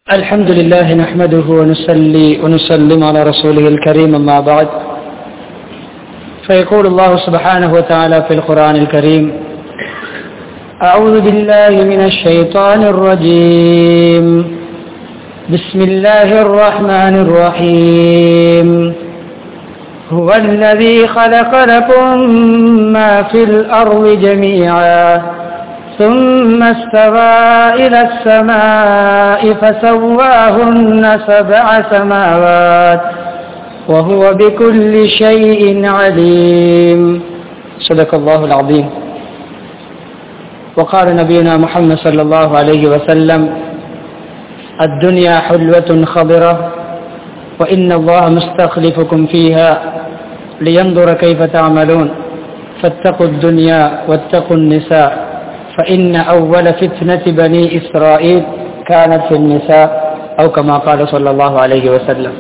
الحمد لله نحمده ونصلي ونسلم على رسوله الكريم أما بعد فيقول الله سبحانه وتعالى في القرآن الكريم أعوذ بالله من الشيطان الرجيم بسم الله الرحمن الرحيم هو الذي خلق لكم ما في الأرض جميعا ثم استوى إلى السماء فسواهن سبع سماوات وهو بكل شيء عليم صدق الله العظيم وقال نبينا محمد صلى الله عليه وسلم الدنيا حلوة خضرة وإن الله مستخلفكم فيها لينظر كيف تعملون فاتقوا الدنيا واتقوا النساء فإن أول فتنة بني إسرائيل كانت في النساء أو كما قال صلى الله عليه وسلم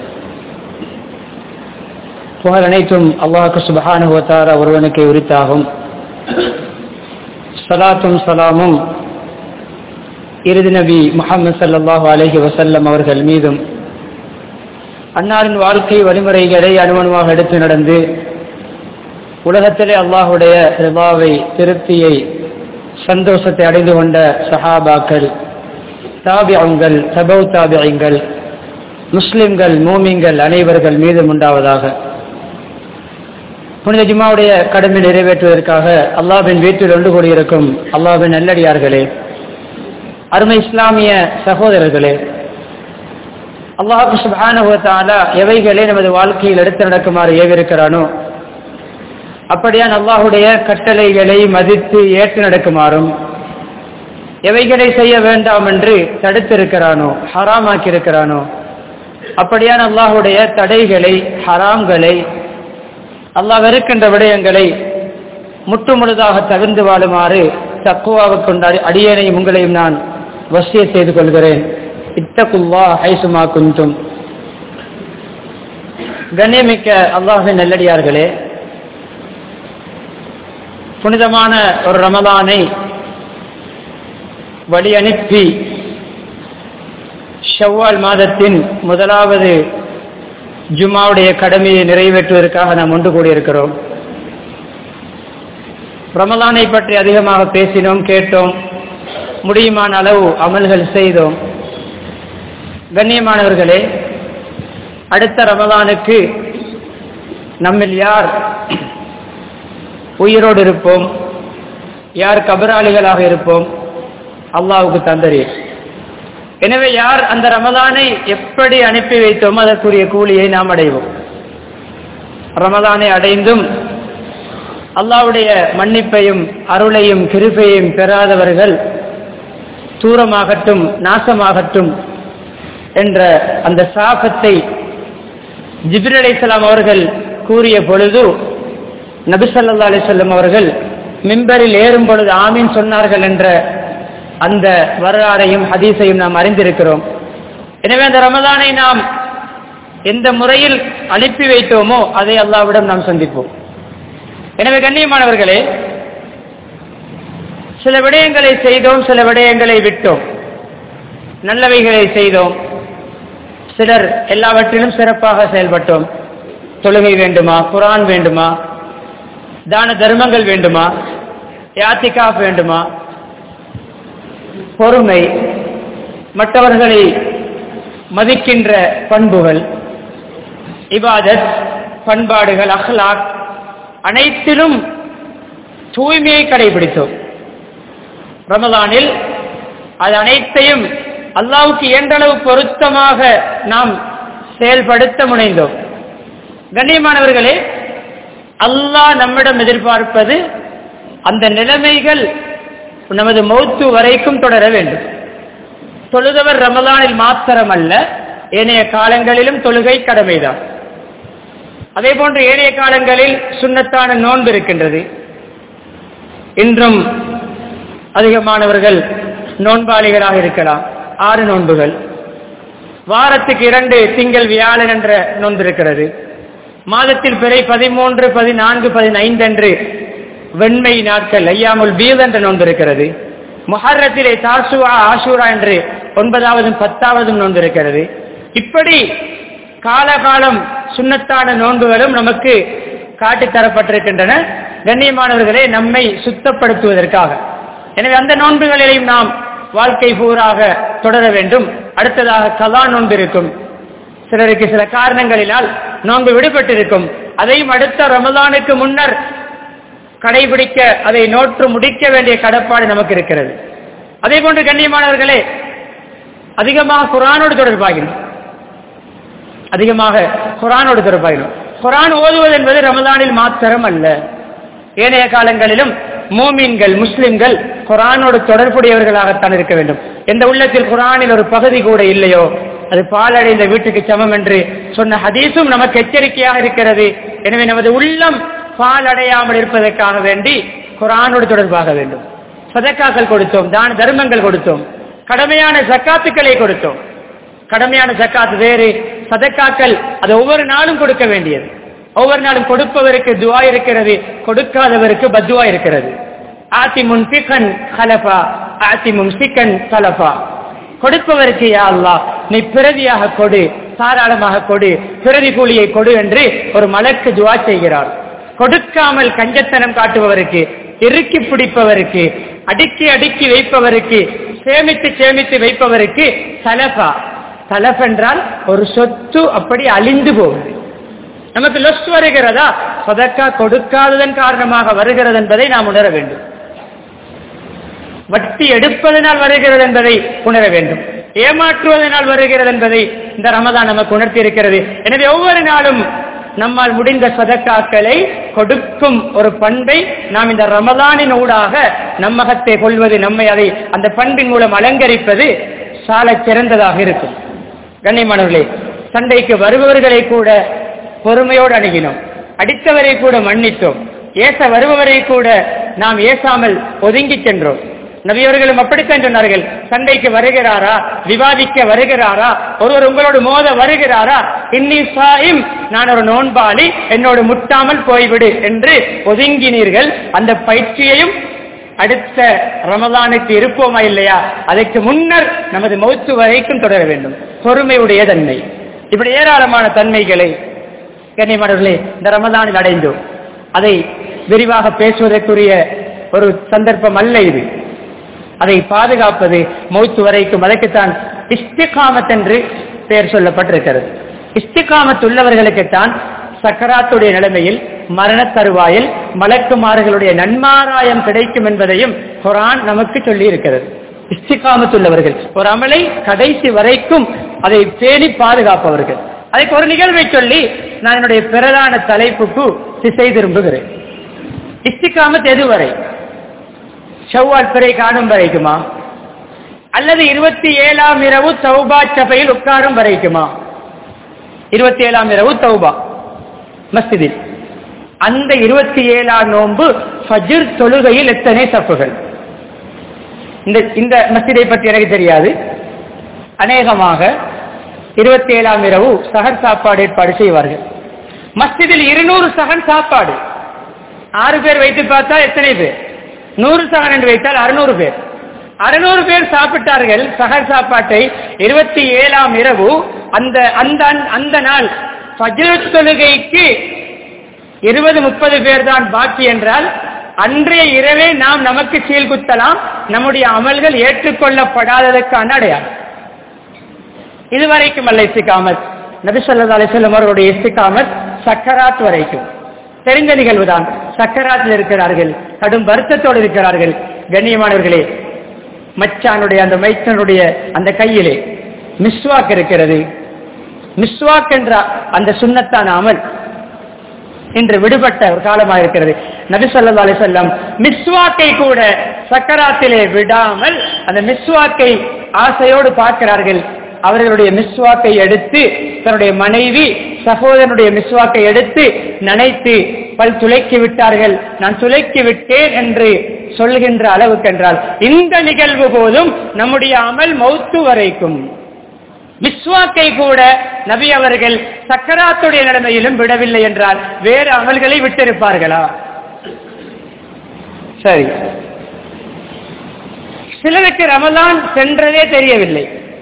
புகழ் அனைத்தும் அல்லாஹுக்கு சுபஹானுவத்தார ஒருவனுக்கு உரித்தாகும் சலாத்தும் சலாமும் இறுதி நபி முகமது சல்லாஹூ அலஹி வசல்லம் அவர்கள் மீதும் அன்னாரின் வாழ்க்கை வழிமுறைகளை அனுமணமாக எடுத்து நடந்து உலகத்திலே அல்லாஹுடைய ரிபாவை திருப்தியை சந்தோஷத்தை அடைந்து கொண்ட சஹாபாக்கள் தாபியங்கள் சபௌ தாபியங்கள் முஸ்லிம்கள் மூமிங்கள் அனைவர்கள் மீதும் உண்டாவதாக புனித ஜிமாவுடைய கடமை நிறைவேற்றுவதற்காக அல்லாவின் வீட்டில் ஒன்று கூடியிருக்கும் அல்லாவின் நல்லடியார்களே அருமை இஸ்லாமிய சகோதரர்களே அல்லாஹு சுபானுவத்தாலா எவைகளே நமது வாழ்க்கையில் எடுத்து நடக்குமாறு ஏவிருக்கிறானோ அப்படியான் அல்லாஹுடைய கட்டளைகளை மதித்து ஏற்று நடக்குமாறும் எவைகளை செய்ய வேண்டாம் என்று தடுத்திருக்கிறானோ ஹராமாக்கி இருக்கிறானோ அப்படியான் அல்லாஹுடைய தடைகளை ஹராம்களை அல்லாஹ் வெறுக்கின்ற விடயங்களை முற்றுமுழுதாக தவிர்ந்து வாழுமாறு தக்குவாக கொண்டாடி அடியேனையும் உங்களையும் நான் வசிய செய்து கொள்கிறேன் இத்தகுல்லா ஹைசுமா குந்தும் கண்ணியமிக்க அல்லாஹின் நல்லடியார்களே புனிதமான ஒரு ரமலானை வழி அனுப்பி ஷவ்வால் மாதத்தின் முதலாவது ஜுமாவுடைய கடமையை நிறைவேற்றுவதற்காக நாம் ஒன்று கூடியிருக்கிறோம் ரமலானை பற்றி அதிகமாக பேசினோம் கேட்டோம் முடியுமான அளவு அமல்கள் செய்தோம் கண்ணியமானவர்களே அடுத்த ரமலானுக்கு நம்மில் யார் உயிரோடு இருப்போம் யார் கபராளிகளாக இருப்போம் அல்லாவுக்கு தந்தரி எனவே யார் அந்த ரமதானை எப்படி அனுப்பி வைத்தோமோ அதற்குரிய கூலியை நாம் அடைவோம் ரமதானை அடைந்தும் அல்லாவுடைய மன்னிப்பையும் அருளையும் கிருப்பையும் பெறாதவர்கள் தூரமாகட்டும் நாசமாகட்டும் என்ற அந்த சாபத்தை ஜிபிர் அலைசலாம் அவர்கள் கூறிய பொழுது நபிசல்லா அலிசல்லம் அவர்கள் மிம்பரில் ஏறும் பொழுது ஆமீன் சொன்னார்கள் என்ற அந்த வரலாறையும் ஹதீஸையும் நாம் அறிந்திருக்கிறோம் எனவே அந்த ரமதானை நாம் எந்த முறையில் அனுப்பி வைத்தோமோ அதை அல்லாவிடம் நாம் சந்திப்போம் எனவே கண்ணியமானவர்களே சில விடயங்களை செய்தோம் சில விடயங்களை விட்டோம் நல்லவைகளை செய்தோம் சிலர் எல்லாவற்றிலும் சிறப்பாக செயல்பட்டோம் தொழுகை வேண்டுமா குரான் வேண்டுமா தான தர்மங்கள் வேண்டுமா யாத்திகாப் வேண்டுமா பொறுமை மற்றவர்களை மதிக்கின்ற பண்புகள் இபாதத் பண்பாடுகள் அஹ்லாக் அனைத்திலும் தூய்மையை கடைபிடித்தோம் ரமதானில் அது அனைத்தையும் அல்லாவுக்கு இயன்றளவு பொருத்தமாக நாம் செயல்படுத்த முனைந்தோம் கண்ணியமானவர்களே அல்லாஹ் நம்மிடம் எதிர்பார்ப்பது அந்த நிலைமைகள் நமது மௌத்து வரைக்கும் தொடர வேண்டும் தொழுதவர் ரமலானில் மாத்திரம் அல்ல ஏனைய காலங்களிலும் தொழுகை கடமைதான் அதே போன்று ஏனைய காலங்களில் சுண்ணத்தான நோன்பு இருக்கின்றது இன்றும் அதிகமானவர்கள் நோன்பாளிகளாக இருக்கலாம் ஆறு நோன்புகள் வாரத்துக்கு இரண்டு திங்கள் வியாழன் என்ற நோன்பு இருக்கிறது மாதத்தில் பிறை பதிமூன்று பதினான்கு பதினைந்து அன்று வெண்மை நாட்கள் ஐயாமுல் பீல் என்ற நோன்பு இருக்கிறது முஹர்ரத்திலே தாசுவா ஆஷூரா என்று ஒன்பதாவதும் பத்தாவதும் நோன்பு இருக்கிறது இப்படி காலகாலம் சுண்ணத்தான நோன்புகளும் நமக்கு காட்டித் தரப்பட்டிருக்கின்றன கண்ணியமானவர்களே நம்மை சுத்தப்படுத்துவதற்காக எனவே அந்த நோன்புகளிலையும் நாம் வாழ்க்கை பூராக தொடர வேண்டும் அடுத்ததாக கலா நோன்பு இருக்கும் சிலருக்கு சில காரணங்களினால் நோன்பு விடுபட்டிருக்கும் அதையும் அடுத்த ரமதானுக்கு முன்னர் கடைபிடிக்க அதை நோற்று முடிக்க வேண்டிய கடப்பாடு நமக்கு இருக்கிறது அதே போன்று கண்ணியமானவர்களே அதிகமாக குரானோடு தொடர்பாகினோம் அதிகமாக குரானோடு தொடர்பாகினோம் குரான் ஓதுவது என்பது ரமதானில் மாத்திரம் அல்ல ஏனைய காலங்களிலும் மோமீன்கள் முஸ்லிம்கள் குரானோடு தொடர்புடையவர்களாகத்தான் இருக்க வேண்டும் எந்த உள்ளத்தில் குரானில் ஒரு பகுதி கூட இல்லையோ அது பாலடைந்த வீட்டுக்கு சமம் என்று சொன்ன ஹதீஸும் நமக்கு எச்சரிக்கையாக இருக்கிறது எனவே நமது உள்ளம் பால் அடையாமல் இருப்பதற்காக வேண்டி குரானோடு தொடர்பாக வேண்டும் சதக்காக்கள் கொடுத்தோம் தான தர்மங்கள் கொடுத்தோம் கடமையான ஜக்காத்துக்களை கொடுத்தோம் கடமையான ஜக்காத் வேறு சதக்காக்கள் அது ஒவ்வொரு நாளும் கொடுக்க வேண்டியது ஒவ்வொரு நாளும் கொடுப்பவருக்கு துவா இருக்கிறது கொடுக்காதவருக்கு பத்துவா இருக்கிறது ஆத்தி முன் சிக்கன் ஹலஃபா ஆத்தி முன் சிக்கன் சலஃபா கொடுப்பவருக்கு யா அல்லாஹ் நீ பிரதியாக கொடு தாராளமாக கொடு பிரதி கூலியை கொடு என்று ஒரு மலக்கு துவா செய்கிறார் கொடுக்காமல் கஞ்சத்தனம் காட்டுபவருக்கு இறுக்கி பிடிப்பவருக்கு அடுக்கி அடுக்கி வைப்பவருக்கு சேமித்து சேமித்து வைப்பவருக்கு சலஃபா சலஃப் என்றால் ஒரு சொத்து அப்படி அழிந்து போகுது நமக்கு லொஸ் வருகிறதா சதக்கா கொடுக்காததன் காரணமாக வருகிறது என்பதை நாம் உணர வேண்டும் வட்டி எடுப்பதனால் வருகிறது என்பதை உணர வேண்டும் ஏமாற்றுவதனால் வருகிறது என்பதை இந்த ரமதான் நமக்கு உணர்த்தி இருக்கிறது எனவே ஒவ்வொரு நாளும் நம்மால் முடிந்த சதக்காக்களை கொடுக்கும் ஒரு பண்பை நாம் இந்த ரமதானின் ஊடாக நம்மகத்தை கொள்வது நம்மை அதை அந்த பண்பின் மூலம் அலங்கரிப்பது சால சிறந்ததாக இருக்கும் கண்ணியமானவர்களே சண்டைக்கு வருபவர்களை கூட பொறுமையோடு அணுகினோம் அடித்தவரை கூட மன்னித்தோம் ஏச வருபவரை கூட நாம் ஏசாமல் ஒதுங்கி சென்றோம் நபியவர்களும் அப்படித்தான் சொன்னார்கள் சண்டைக்கு வருகிறாரா விவாதிக்க வருகிறாரா ஒருவர் உங்களோடு மோத வருகிறாரா இன்னி சாயும் நான் ஒரு நோன்பாளி என்னோடு முட்டாமல் போய்விடு என்று ஒதுங்கினீர்கள் அந்த பயிற்சியையும் அடுத்த ரமதானுக்கு இருப்போமா இல்லையா அதற்கு முன்னர் நமது மௌத்து வரைக்கும் தொடர வேண்டும் பொறுமையுடைய தன்மை இப்படி ஏராளமான தன்மைகளை கண்ணியமானவர்களே இந்த ரமதானில் அடைந்தோம் அதை விரிவாக பேசுவதற்குரிய ஒரு சந்தர்ப்பம் அல்ல இது அதை பாதுகாப்பது மௌத்து வரைக்கும் அதற்குத்தான் இஸ்திகாமத் என்று பெயர் சொல்லப்பட்டிருக்கிறது இஸ்திகாமத் உள்ளவர்களுக்குத்தான் சக்கராத்துடைய நிலைமையில் மரண தருவாயில் மலக்குமார்களுடைய நன்மாராயம் கிடைக்கும் என்பதையும் குரான் நமக்கு சொல்லி இருக்கிறது இஸ்திகாமத்துள்ளவர்கள் ஒரு அமலை கடைசி வரைக்கும் அதை பேணி பாதுகாப்பவர்கள் அதுக்கு ஒரு நிகழ்வை சொல்லி நான் என்னுடைய பிரதான தலைப்புக்கு திசை திரும்புகிறேன் இஸ்திகாமத் எதுவரை செவ்வால் பிறை காணும் வரைக்குமா அல்லது இருபத்தி ஏழாம் இரவு தௌபா சபையில் உட்காரும் வரைக்குமா இருபத்தி ஏழாம் இரவு தௌபா மஸ்திதில் அந்த இருபத்தி ஏழாம் நோன்பு ஃபஜ்ர் தொழுகையில் எத்தனை சப்புகள் இந்த இந்த மஸ்திதை பற்றி எனக்கு தெரியாது அநேகமாக இருபத்தி ஏழாம் இரவு சகன் சாப்பாடு ஏற்பாடு செய்வார்கள் மஸ்திதில் இருநூறு சகன் சாப்பாடு ஆறு பேர் வைத்து பார்த்தா எத்தனை பேர் நூறு சகன் என்று வைத்தால் அறுநூறு பேர் அறுநூறு பேர் சாப்பிட்டார்கள் சகர் சாப்பாட்டை இருபத்தி ஏழாம் இரவு அந்த அந்த அந்த நாள் ஃபஜ்ர் தொழுகைக்கு இருபது முப்பது பேர் தான் பாக்கி என்றால் அன்றைய இரவே நாம் நமக்கு சீல் குத்தலாம் நம்முடைய அமல்கள் ஏற்றுக்கொள்ளப்படாததற்கான அடையாளம் இதுவரைக்கும் அல்ல இஸ்திகாமத் நபி சொல்லா அலிசல்லம் அவர்களுடைய இஸ்திகாமத் சக்கராத் வரைக்கும் தெரிந்த நிகழ்வுதான் சக்கராத்தில் இருக்கிறார்கள் கடும் வருத்தத்தோடு இருக்கிறார்கள் கண்ணியமானவர்களே மச்சானுடைய அந்த மைத்தனுடைய அந்த கையிலே மிஸ்வாக் இருக்கிறது மிஸ்வாக் என்ற அந்த சுண்ணத்தான அமல் இன்று விடுபட்ட ஒரு காலமாக இருக்கிறது நபி சொல்லா அலி சொல்லம் மிஸ்வாக்கை கூட சக்கராத்திலே விடாமல் அந்த மிஸ்வாக்கை ஆசையோடு பார்க்கிறார்கள் அவர்களுடைய மிஸ்வாக்கை எடுத்து தன்னுடைய மனைவி சகோதரனுடைய மிஸ்வாக்கை எடுத்து நனைத்து பல் துளைக்கி விட்டார்கள் நான் துளைக்கி விட்டேன் என்று சொல்கின்ற அளவுக்கு என்றால் இந்த நிகழ்வு போதும் நம்முடைய அமல் மௌத்து வரைக்கும் விஸ்வாக்கை கூட நபி அவர்கள் சக்கராத்துடைய நிலைமையிலும் விடவில்லை என்றால் வேறு அமல்களை விட்டிருப்பார்களா சரி சிலருக்கு ரமலான் சென்றதே தெரியவில்லை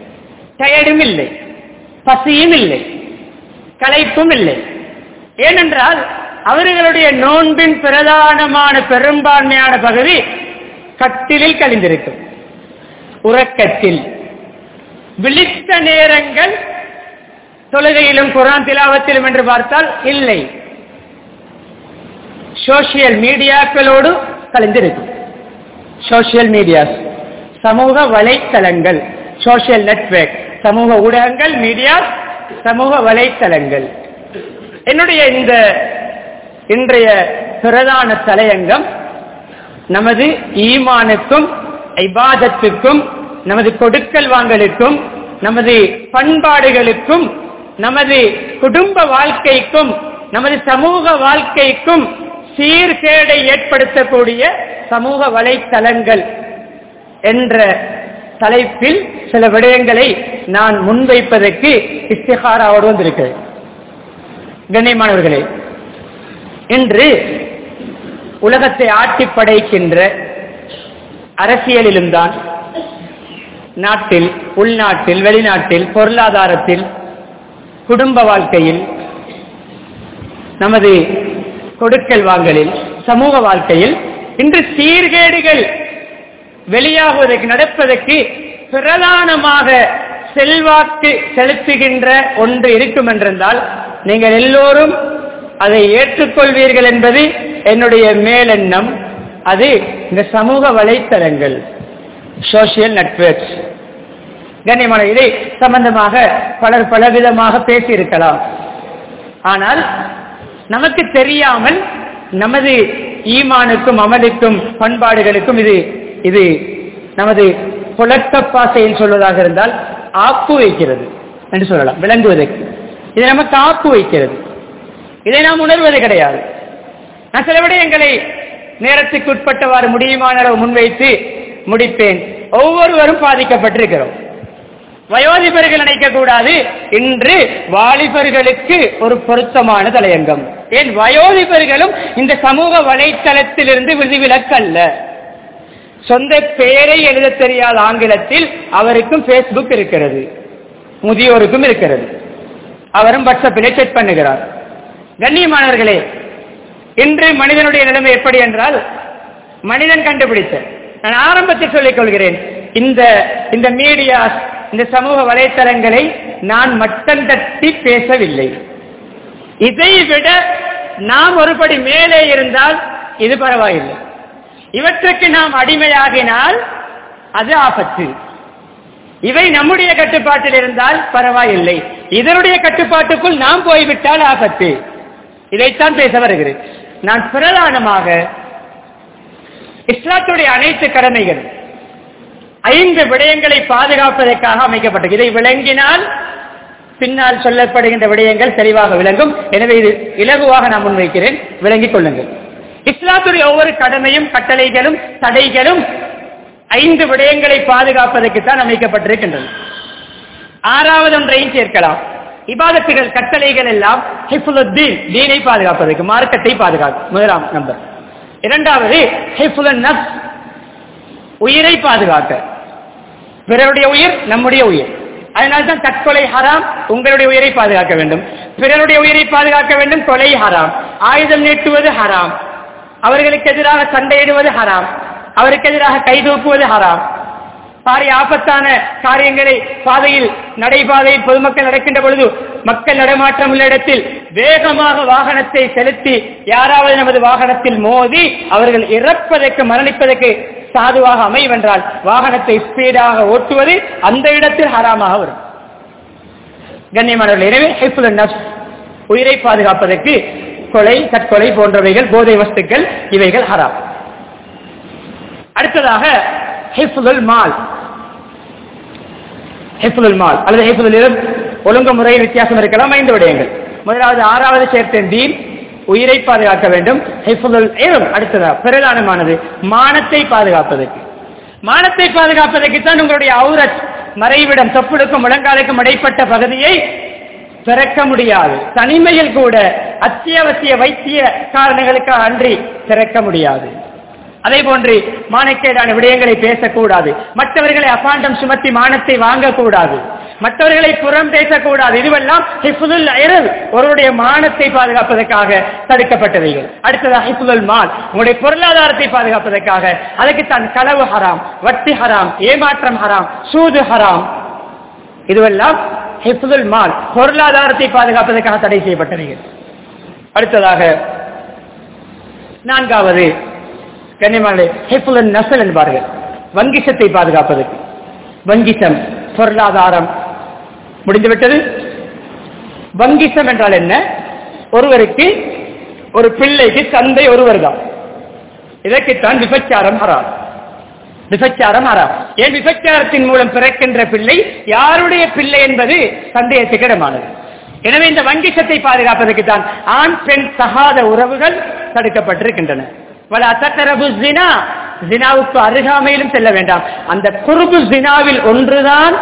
டயர்டும் இல்லை பசியும் இல்லை களைப்பும் இல்லை ஏனென்றால் அவர்களுடைய நோன்பின் பிரதானமான பெரும்பான்மையான பகுதி கட்டிலில் கழிந்திருக்கும் உறக்கத்தில் விழித்த நேரங்கள் தொழுகையிலும் குரான் திலாவத்திலும் என்று பார்த்தால் இல்லை சோசியல் மீடியாக்களோடு கலந்திருக்கும் சோசியல் மீடியாஸ் சமூக வலைத்தளங்கள் சோசியல் நெட்வொர்க் சமூக ஊடகங்கள் மீடியா சமூக வலைத்தளங்கள் என்னுடைய இந்த இன்றைய பிரதான தலையங்கம் நமது ஈமானுக்கும் ஐபாதத்துக்கும் நமது கொடுக்கல் வாங்கலுக்கும் நமது பண்பாடுகளுக்கும் நமது குடும்ப வாழ்க்கைக்கும் நமது சமூக வாழ்க்கைக்கும் சீர்கேடை ஏற்படுத்தக்கூடிய சமூக வலைத்தளங்கள் என்ற தலைப்பில் சில விடயங்களை நான் முன்வைப்பதற்கு இஸ்திகாராவோடு வந்திருக்கிறேன் கண்ணியமானவர்களே இன்று உலகத்தை ஆட்டி படைக்கின்ற அரசியலிலும் தான் நாட்டில் உள்நாட்டில் வெளிநாட்டில் பொருளாதாரத்தில் குடும்ப வாழ்க்கையில் நமது கொடுக்கல் வாங்கலில் சமூக வாழ்க்கையில் இன்று சீர்கேடுகள் வெளியாகுவதற்கு நடப்பதற்கு பிரதானமாக செல்வாக்கு செலுத்துகின்ற ஒன்று இருக்கும் என்றிருந்தால் நீங்கள் எல்லோரும் அதை ஏற்றுக்கொள்வீர்கள் என்பது என்னுடைய மேலெண்ணம் அது இந்த சமூக வலைத்தளங்கள் சோசியல் நெட்வொர்க்ஸ் கண்ணியமான இதை சம்பந்தமாக பலர் பலவிதமாக பேசியிருக்கலாம் ஆனால் நமக்கு தெரியாமல் நமது ஈமானுக்கும் அமலுக்கும் பண்பாடுகளுக்கும் இது இது நமது புழக்க பாசையில் சொல்வதாக இருந்தால் ஆப்பு வைக்கிறது என்று சொல்லலாம் விளங்குவதற்கு இது நமக்கு ஆப்பு வைக்கிறது இதை நாம் உணர்வது கிடையாது நான் சில விடயங்களை நேரத்துக்கு உட்பட்டவாறு முடியுமான அளவு முன்வைத்து முடிப்பேன் ஒவ்வொருவரும் பாதிக்கப்பட்டிருக்கிறோம் வயோதிபர்கள் நினைக்க கூடாது இன்று வாலிபர்களுக்கு ஒரு பொருத்தமான தலையங்கம் ஏன் வயோதிபர்களும் இந்த சமூக வலைத்தளத்திலிருந்து விதிவிலக்கல்ல சொந்த பெயரை எழுத தெரியாத ஆங்கிலத்தில் அவருக்கும் பேஸ்புக் இருக்கிறது முதியோருக்கும் இருக்கிறது அவரும் வாட்ஸ்அப்பிலே செக் பண்ணுகிறார் கண்ணியமானவர்களே இன்று மனிதனுடைய நிலைமை எப்படி என்றால் மனிதன் கண்டுபிடித்த நான் ஆரம்பத்தில் சொல்லிக் கொள்கிறேன் இந்த இந்த மீடியா இந்த சமூக வலைத்தளங்களை நான் மட்டம் தட்டி பேசவில்லை இதை விட நாம் ஒருபடி மேலே இருந்தால் இது பரவாயில்லை இவற்றுக்கு நாம் அடிமையாகினால் அது ஆபத்து இவை நம்முடைய கட்டுப்பாட்டில் இருந்தால் பரவாயில்லை இதனுடைய கட்டுப்பாட்டுக்குள் நாம் போய்விட்டால் ஆபத்து இதைத்தான் பேச வருகிறேன் நான் பிரதானமாக இஸ்லாத்துடைய அனைத்து கடமைகள் ஐந்து விடயங்களை பாதுகாப்பதற்காக அமைக்கப்பட்டது இதை விளங்கினால் பின்னால் சொல்லப்படுகின்ற விடயங்கள் தெளிவாக விளங்கும் எனவே இது இலகுவாக நான் முன்வைக்கிறேன் விளங்கிக் கொள்ளுங்கள் இஸ்லாத்துடைய ஒவ்வொரு கடமையும் கட்டளைகளும் தடைகளும் ஐந்து விடயங்களை பாதுகாப்பதற்கு தான் அமைக்கப்பட்டிருக்கின்றன ஆறாவது ஒன்றையும் சேர்க்கலாம் இபாதத்துகள் கட்டளைகள் எல்லாம் ஹிஃபுலுத்தீன் தீனை பாதுகாப்பதற்கு மார்க்கத்தை பாதுகாக்கும் முதலாம் நம்பர் இரண்டாவது ஹிஃபுலன் நஃப் உயிரை பாதுகாக்க பிறருடைய உயிர் நம்முடைய உயிர் அதனால்தான் தற்கொலை ஹராம் உங்களுடைய உயிரை பாதுகாக்க வேண்டும் பிறருடைய உயிரை பாதுகாக்க வேண்டும் கொலை ஹராம் ஆயுதம் நீட்டுவது ஹராம் அவர்களுக்கு எதிராக சண்டையிடுவது ஹராம் அவருக்கு எதிராக கை தூக்குவது ஹராம் பாரிய ஆபத்தான காரியங்களை பாதையில் நடைபாதையில் பொதுமக்கள் நடக்கின்ற பொழுது மக்கள் நடமாட்டம் உள்ள இடத்தில் வேகமாக வாகனத்தை செலுத்தி யாராவது நமது வாகனத்தில் மோதி அவர்கள் இறப்பதற்கு மரணிப்பதற்கு சாதுவாக அமைவென்றால் வாகனத்தை ஸ்பீடாக ஓட்டுவது அந்த இடத்தில் ஹராமாக வரும் கண்ணியமானவர்கள் எனவே ஹைஃபுல் நப்ஸ் உயிரை பாதுகாப்பதற்கு கொலை தற்கொலை போன்றவைகள் போதை வஸ்துக்கள் இவைகள் ஹராம் அடுத்ததாக ஹிஃபுல் மால் ஹிஃபுல் மால் அல்லது ஹிஃபுல் ஒழுங்கு முறையில் வித்தியாசம் இருக்கலாம் ஐந்து விடயங்கள் முதலாவது ஆறாவது சேர்த்தேன் தீன் உயிரை பாதுகாக்க வேண்டும் ஹிஃபுல் ஏறும் அடுத்ததா பிரதானமானது மானத்தை பாதுகாப்பதற்கு மானத்தை பாதுகாப்பதற்கு தான் உங்களுடைய அவுரத் மறைவிடம் தொப்புளுக்கும் முழங்காலுக்கும் இடைப்பட்ட பகுதியை திறக்க முடியாது தனிமையில் கூட அத்தியாவசிய வைத்திய காரணங்களுக்காக அன்றி திறக்க முடியாது அதே போன்று மானக்கேடான விடயங்களை பேசக்கூடாது மற்றவர்களை அபாண்டம் சுமத்தி மானத்தை வாங்கக்கூடாது மற்றவர்களை புறம் பேசக்கூடாது இதுவெல்லாம் ஹிஃபுதுல் ஐரல் ஒருவருடைய மானத்தை பாதுகாப்பதற்காக தடுக்கப்பட்டவைகள் அடுத்ததாக ஹிஃபுதுல் மால் உங்களுடைய பொருளாதாரத்தை பாதுகாப்பதற்காக அதுக்கு தான் களவு ஹராம் வட்டி ஹராம் ஏமாற்றம் ஹராம் சூது ஹராம் இதுவெல்லாம் ஹிஃபுதுல் மால் பொருளாதாரத்தை பாதுகாப்பதற்காக தடை செய்யப்பட்டவைகள் அடுத்ததாக நான்காவது கண்ணியமான ஹிஃபுல் நசல் என்பார்கள் வங்கிசத்தை பாதுகாப்பதற்கு வங்கிசம் பொருளாதாரம் முடிந்துவிட்டது வங்கிசம் என்றால் என்ன ஒருவருக்கு ஒரு பிள்ளைக்கு தந்தை ஒருவர் தான் இதற்குத்தான் விபச்சாரம் ஹராம் விபச்சாரம் ஹராம் ஏன் விபச்சாரத்தின் மூலம் பிறக்கின்ற பிள்ளை யாருடைய பிள்ளை என்பது சந்தேகத்துக்கிடமானது எனவே இந்த வங்கிசத்தை பாதுகாப்பதற்கு தான் ஆண் பெண் சகாத உறவுகள் தடுக்கப்பட்டிருக்கின்றன வல அத்தரபு ஜினா ஜினாவுக்கு அருகாமையிலும் செல்ல வேண்டாம் அந்த குறுபு ஜினாவில் ஒன்றுதான்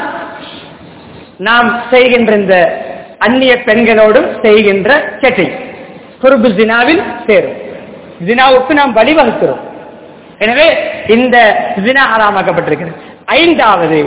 நாம் செய்கின்ற இந்த அந்நிய பெண்களோடும் செய்கின்ற செட்டை குறுபு ஜினாவில் சேரும் ஜினாவுக்கு நாம் வழிவகுக்கிறோம் எனவே இந்த ஜினா ஆறாமாக்கப்பட்டிருக்கிறது ஐந்தாவது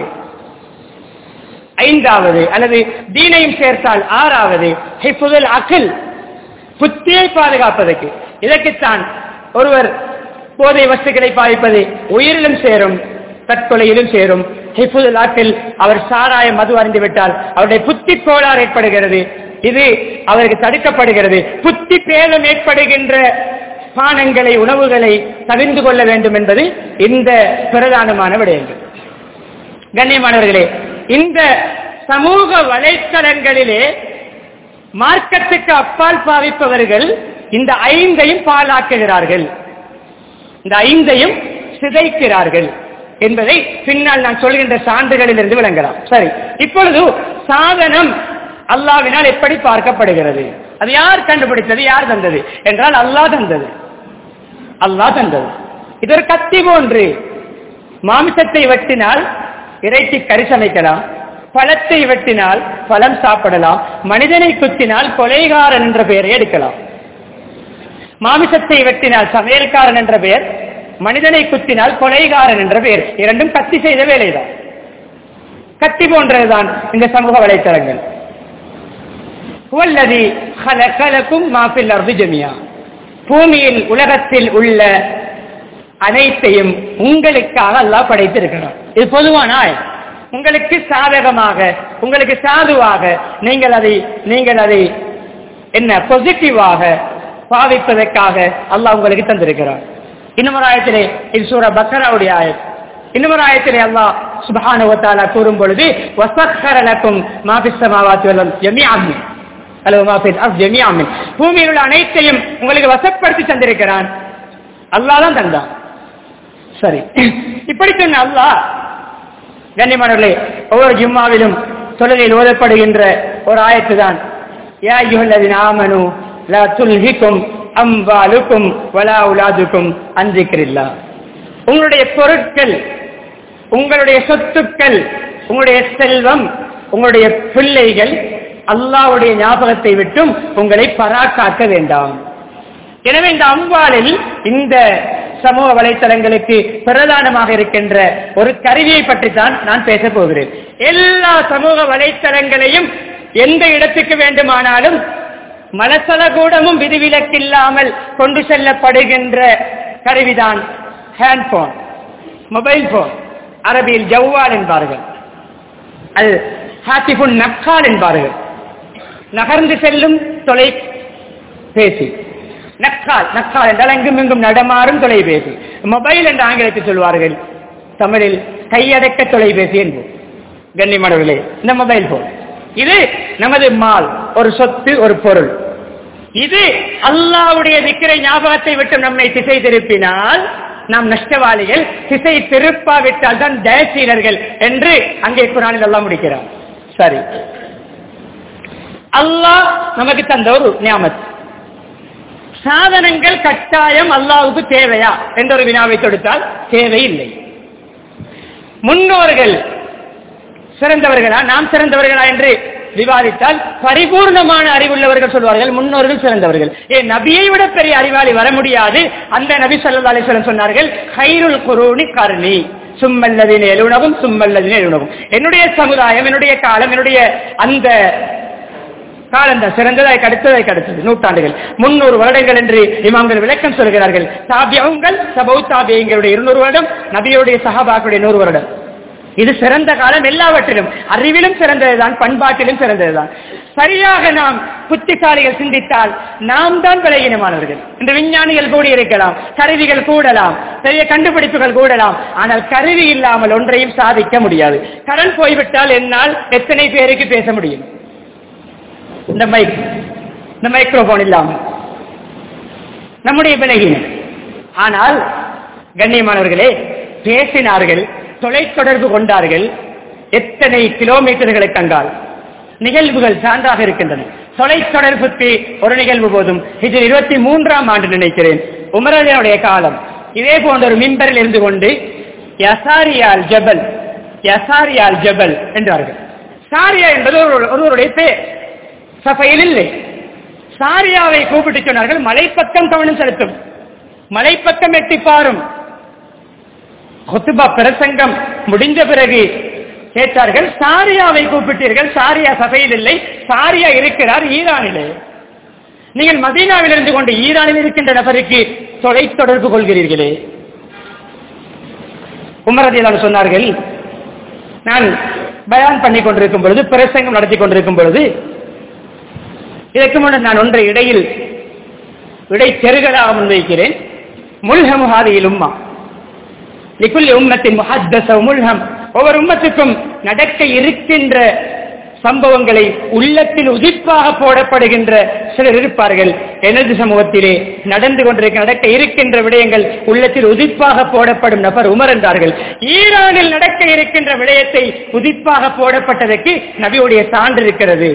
ஐந்தாவது அல்லது தீனையும் சேர்த்தால் ஆறாவது ஹிஃபுதல் அகில் புத்தியை பாதுகாப்பதற்கு இதற்குத்தான் ஒருவர் போதை வஸ்துக்களை பாதிப்பது உயிரிலும் சேரும் தற்கொலையிலும் சேரும் ஹிஃபுதல் ஆக்கில் அவர் சாராய மது அறிந்து விட்டால் அவருடைய புத்தி கோளாறு ஏற்படுகிறது இது அவருக்கு தடுக்கப்படுகிறது புத்தி பேதம் ஏற்படுகின்ற பானங்களை உணவுகளை தவிர்ந்து கொள்ள வேண்டும் என்பது இந்த பிரதானமான விடயங்கள் கண்ணியமானவர்களே இந்த சமூக வலைத்தளங்களிலே மார்க்கத்துக்கு அப்பால் பாவிப்பவர்கள் இந்த ஐந்தையும் பாலாக்குகிறார்கள் இந்த ஐந்தையும் சிதைக்கிறார்கள் என்பதை பின்னால் நான் சொல்கின்ற சான்றுகளில் இருந்து விளங்கலாம் சரி இப்பொழுது சாதனம் அல்லாவினால் எப்படி பார்க்கப்படுகிறது அது யார் கண்டுபிடித்தது யார் தந்தது என்றால் அல்லாஹ் தந்தது அல்லாஹ் தந்தது இது ஒரு கத்தி போன்று மாமிசத்தை வெட்டினால் இறைச்சி கறி சமைக்கலாம் பழத்தை வெட்டினால் பழம் சாப்பிடலாம் மனிதனை குத்தினால் கொலைகாரன் என்ற பெயரை எடுக்கலாம் மாமிசத்தை வெட்டினால் சமையல்காரன் என்ற பெயர் மனிதனை குத்தினால் கொலைகாரன் என்ற பெயர் இரண்டும் கத்தி செய்த வேலைதான் கத்தி போன்றதுதான் இந்த சமூக வலைத்தளங்கள் வல்லதி கலக்கும் மாப்பில் அர்து ஜமியா பூமியில் உலகத்தில் உள்ள அனைத்தையும் உங்களுக்காக அல்லாஹ் படைத்திருக்கிறார் இது பொதுவான ஆயம் உங்களுக்கு சாதகமாக உங்களுக்கு சாதுவாக நீங்கள் அதை நீங்கள் அதை என்ன பாசிட்டிவாக பாவிப்பதற்காக அல்லாஹ் உங்களுக்கு தந்திருக்கிறார் இன்னொரு ஆயத்திலே இது சூர பக்கராவுடைய ஆயம் இன்னொரு ஆயத்திலே அல்லாஹ் சுபஹானுவத்தாலா கூறும் பொழுது வசக்கரலக்கும் மாபிஸ்தமாவாத்தி வல்லம் ஜமியாமி அல்லது மாபிஸ் அப் ஜமியாமி பூமியில் உள்ள அனைத்தையும் உங்களுக்கு வசப்படுத்தி தந்திருக்கிறான் அல்லாஹ் தான் தந்தான் சரி இப்படி சொன்ன அல்லாஹ் கண்ணியமானவர்களே ஒவ்வொரு ஜும்மாவிலும் தொழுகையில் ஓதப்படுகின்ற ஒரு ஆயத்து தான் யா யுஹல்லதின் ஆமனு லா துல்ஹிக்கும் அம்பாலுக்கும் வலா உலாதுக்கும் அஞ்சிக்கிறில்லா உங்களுடைய பொருட்கள் உங்களுடைய சொத்துக்கள் உங்களுடைய செல்வம் உங்களுடைய பிள்ளைகள் அல்லாவுடைய ஞாபகத்தை விட்டும் உங்களை பராக்காக்க வேண்டாம் எனவே இந்த அம்பாலில் இந்த சமூக வலைத்தளங்களுக்கு பிரதானமாக இருக்கின்ற ஒரு கருவியை பற்றி தான் நான் பேச போகிறேன் எல்லா சமூக வலைத்தளங்களையும் எந்த இடத்துக்கு வேண்டுமானாலும் மலசலகூடமும் விதிவிலக்கில்லாமல் கொண்டு செல்லப்படுகின்ற கருவிதான் ஹேண்ட்போன் மொபைல் போன் அரபியில் ஜவ்வால் என்பார்கள் அது ஹாத்திபுன் நக்கால் என்பார்கள் நகர்ந்து செல்லும் தொலைபேசி நக்கால் நக்கால் என்றால் எங்கும் எங்கும் நடமாறும் தொலைபேசி மொபைல் என்று ஆங்கிலத்தில் சொல்வார்கள் தமிழில் கையடக்க தொலைபேசி என்பது கண்ணியமானவர்களே இந்த மொபைல் போன் இது நமது மால் ஒரு சொத்து ஒரு பொருள் இது அல்லாவுடைய திக்கரை ஞாபகத்தை விட்டு நம்மை திசை திருப்பினால் நாம் நஷ்டவாளிகள் திசை திருப்பாவிட்டால் தான் ஜெயசீலர்கள் என்று அங்கே குரானில் எல்லாம் முடிக்கிறார் சரி அல்லாஹ் நமக்கு தந்த ஒரு ஞாபகம் சாதனங்கள் கட்டாயம் அல்லாவுக்கு தேவையா என்ற ஒரு வினாவை தொடுத்தால் தேவையில்லை முன்னோர்கள் சிறந்தவர்களா நாம் சிறந்தவர்களா என்று விவாதித்தால் பரிபூர்ணமான அறிவுள்ளவர்கள் சொல்வார்கள் முன்னோர்கள் சிறந்தவர்கள் ஏ நபியை விட பெரிய அறிவாளி வர முடியாது அந்த நபி ஸல்லல்லாஹு அலைஹி வஸல்லம் சொன்னார்கள் ஹைருல் குரூனி கர்ணி சும்மல்லதின் எழுணவும் சும்மல்லதின் எழுணவும் என்னுடைய சமுதாயம் என்னுடைய காலம் என்னுடைய அந்த காலம் தான் சிறந்ததை அடுத்ததை அடுத்தது நூற்றாண்டுகள் முன்னூறு வருடங்கள் என்று இமாம்கள் விளக்கம் சொல்கிறார்கள் தாபியங்கள் சபௌ தாபியங்களுடைய இருநூறு வருடம் நபியுடைய சஹாபாக்களுடைய நூறு வருடம் இது சிறந்த காலம் எல்லாவற்றிலும் அறிவிலும் சிறந்ததுதான் பண்பாட்டிலும் சிறந்ததுதான் சரியாக நாம் புத்திசாலிகள் சிந்தித்தால் நாம் தான் விலகினமானவர்கள் இந்த விஞ்ஞானிகள் கூடி இருக்கலாம் கருவிகள் கூடலாம் பெரிய கண்டுபிடிப்புகள் கூடலாம் ஆனால் கருவி இல்லாமல் ஒன்றையும் சாதிக்க முடியாது கடன் போய்விட்டால் என்னால் எத்தனை பேருக்கு பேச முடியும் இந்த மைக் இந்த மைக்ரோபோன் இல்லாமல் நம்முடைய விலகினம் ஆனால் கண்ணியமானவர்களே பேசினார்கள் தொலைத்தொடர்பு கொண்டார்கள் எத்தனை கிலோமீட்டர்களை கண்டால் நிகழ்வுகள் சான்றாக இருக்கின்றன தொலைத்தொடர்புக்கு ஒரு நிகழ்வு போதும் இதில் இருபத்தி மூன்றாம் ஆண்டு நினைக்கிறேன் உமரனுடைய காலம் இதே போன்ற ஒரு மின்பரில் இருந்து கொண்டு யசாரியால் ஜபல் யசாரியால் ஜபல் என்றார்கள் சாரியா என்பது ஒரு- ஒருவருடைய பேர் சபையில் இல்லை சாரியாவை கூப்பிட்டு சொன்னார்கள் மலைப்பக்கம் கவனம் செலுத்தும் மலைப்பக்கம் எட்டி பாரும் கொத்துபா பிரசங்கம் முடிந்த பிறகு கேட்டார்கள் சாரியாவை கூப்பிட்டீர்கள் சாரியா சபையில் இல்லை சாரியா இருக்கிறார் ஈரானிலே நீங்கள் மதீனாவில் இருந்து கொண்டு ஈரானில் இருக்கின்ற நபருக்கு தொலை தொடர்பு கொள்கிறீர்களே உமரதியால் சொன்னார்கள் நான் பயான் பண்ணி கொண்டிருக்கும் பொழுது பிரசங்கம் நடத்தி கொண்டிருக்கும் பொழுது இதற்கு முன்னர் நான் ஒன்றை இடையில் இடை தெருகளாக முன்வைக்கிறேன் முல்ஹம் ஹாதியில் உம்மா லிக்குல்லி உம்மத்தின் முஹத்தஸ முல்ஹம் ஒவ்வொரு உம்மத்துக்கும் நடக்க இருக்கின்ற சம்பவங்களை உள்ளத்தில் உதிப்பாக போடப்படுகின்ற சிலர் இருப்பார்கள் எனது சமூகத்திலே நடந்து கொண்டிருக்க நடக்க இருக்கின்ற விடயங்கள் உள்ளத்தில் உதிப்பாக போடப்படும் நபர் உமர் என்றார்கள் ஈரானில் நடக்க இருக்கின்ற விடயத்தை உதிப்பாக போடப்பட்டதற்கு நபியுடைய சான்று இருக்கிறது